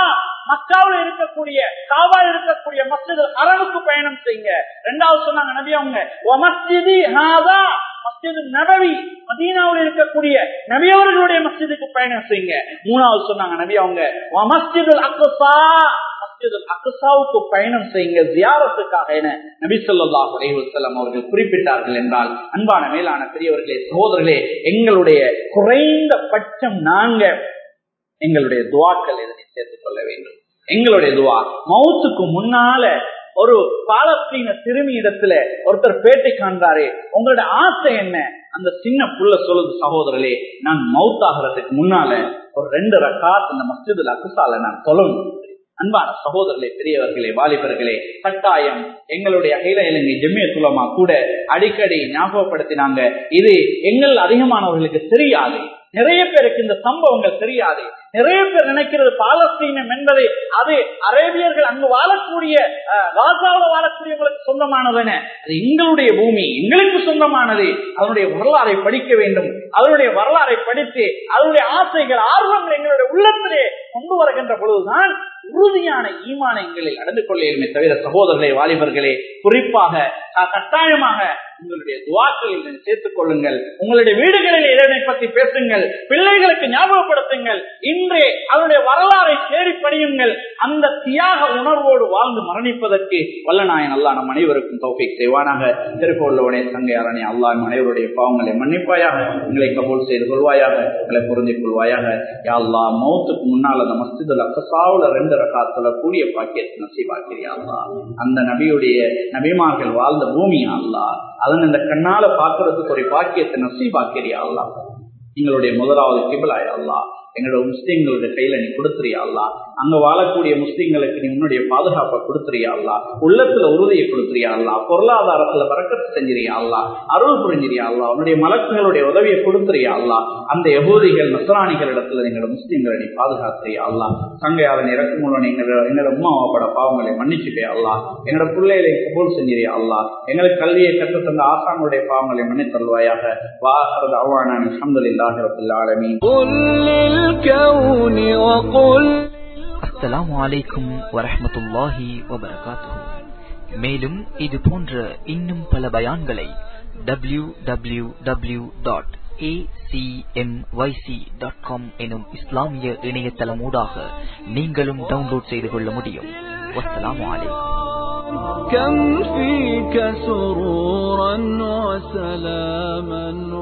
மக்காவில் இருக்கக்கூடிய காவால் இருக்கக்கூடிய மஸ்ஜித் அரணுக்கு பயணம் செய்யுங்க ரெண்டாவது சொன்னாங்க நபி அவங்க "வ மஸ்ஜிதி ஹாதா மஸ்ஜிது நபவி மதீனாவில் இருக்கக்கூடிய நபியவர்களுடைய மஸ்ஜிதுக்கு பயணம் செய்யுங்க மூணாவது சொன்னாங்க நபி அவங்க "வ மஸ்ஜிதுல் அக்ஸா மஸ்ஜிதுல் அக்ஸாவுக்கு பயணம் செய்யுங்க ஜியாரத்துக்காக என நபி ஸல்லல்லாஹு அலைஹி வஸல்லம் அவர்கள் குறிப்பிட்டார்கள் என்றால் அன்பான மேலான பெரியவர்களே சகோதரர்களே எங்களுடைய குறைந்த பட்சம் நாங்க எங்களுடைய துவாக்கள் இதனை சேர்த்துக் கொள்ள வேண்டும் எங்களுடைய துவா மௌத்துக்கு முன்னால ஒரு பாலஸ்தீன சிறுமி இடத்துல ஒருத்தர் பேட்டி காண்றாரே உங்களோட ஆசை என்ன அந்த சின்ன புள்ள சொல்லுது சகோதரர்களே நான் மவுத்தாகிறதுக்கு முன்னால ஒரு ரெண்டு ரக்காத் இந்த மஸ்ஜிதுல் அக்குசால நான் சொல்லணும் அன்பான சகோதரர்களே பெரியவர்களே வாலிபர்களே கட்டாயம் எங்களுடைய அகில இலங்கை ஜெம்மிய துலமா கூட அடிக்கடி ஞாபகப்படுத்தினாங்க இது எங்கள் அதிகமானவர்களுக்கு தெரியாது நிறைய பேருக்கு இந்த சம்பவங்கள் தெரியாது நிறைய பேர் நினைக்கிறது பாலஸ்தீனம் என்பது அது அரேபியர்கள் அங்கு வாழக்கூடிய அஹ், காசாவுல வாழக்கூடியவங்களுக்கு சொந்தமானதுன்னு அது எங்களுடைய பூமி எங்களுக்கு சொந்தமானது அதனுடைய வரலாறை படிக்க வேண்டும் அதனுடைய வரலாறை படித்து அதனுடைய ஆசைகள் ஆர்வங்கள் எங்களுடைய உள்ளத்திலே கொண்டு வருகின்ற பொழுதுதான் உறுதியான ஈமான எங்களில் நடந்து கொள்ளையுமே தவிர சகோதரர்களே வாலிபர்களே குறிப்பாக அஹ், கட்டாயமாக உங்களுடைய துவாக்களில் இதனை சேர்த்துக் கொள்ளுங்கள் உங்களுடைய வீடுகளில் இதனை பற்றி பேசுங்கள் பிள்ளைகளுக்கு ஞாபகப்படுத்துங்கள் இன்றே அதனுடைய வரலாறை தேடி படியுங்கள் அந்த தியாக உணர்வோடு வாழ்ந்து மரணிப்பதற்கு வல்லநாயன் அல்லா நம் அனைவருக்கும் தௌஃபீக் செய்வானாக திருப்பவள்ளவனே சங்கை அரணி அல்லா நம் அனைவருடைய பாவங்களை மன்னிப்பாயாக எங்களை கபூல் செய்து கொள்வாயாக எங்களை பொருந்திக் கொள்வாயாக யா அல்லாஹ் மௌத்துக்கு முன்னால் அந்த மஸ்ஜிதுல் அக்கசாவுல ரெண்டு ரகாத்துல கூடிய பாக்கியத்தை நசீபாக்கிறியா அல்லா அந்த நபியுடைய நபிமார்கள் வாழ்ந்த பூமி அல்லா அதன் இந்த கண்ணால பாக்குறதுக்கு ஒரு பாக்கியத்தை நசீபாக்கிறியா அல்லா எங்களுடைய முதலாவது கிபிலாயா அல்லா எங்களோட முஸ்லீம்களுடைய கையில நீ கொடுத்துறியா அல்லா அங்க வாழக்கூடிய முஸ்லீம்களுக்கு நீ உன்னுடைய பாதுகாப்பை கொடுத்துறியா அல்லா உள்ளத்துல உறுதியை கொடுத்துறியா அல்லா பொருளாதாரத்துல வரக்கத்து செஞ்சிரியா அல்லா அருள் புரிஞ்சிரியா அல்லா உன்னுடைய மலக்குகளுடைய உதவியை கொடுத்துறியா அல்லா அந்த யகூதிகள் நசராணிகள் இடத்துல எங்களோட முஸ்லீம்களை நீ பாதுகாத்துறியா அல்லா சங்கையாளன் இறக்கும் மூலம் எங்களோட எங்களோட உமாவோட பாவங்களை மன்னிச்சுட்டே அல்லா எங்களோட பிள்ளைகளை கபூல் செஞ்சிரியா அல்லா எங்களுக்கு கல்வியை கற்று தந்த ஆசானுடைய பாவங்களை மன்னித்தருவாயாக வாசரது அவான அஹமதுல்லாஹி ரபில் ஆலமீன் قل للكون وقل அஸ்ஸலாமு அலைக்கும் வரஹ்மத்துல்லாஹி வபரகாத்துஹு மேலும் இது போன்ற இன்னும் பல பயான்களை W W W dot dot com எனும் இஸ்லாமிய இணையதளமூடாக நீங்களும் டவுன்லோட் செய்து கொள்ள முடியும் வஸ்ஸலாமு அலைக்கும் كم فيك سرورا وسلاما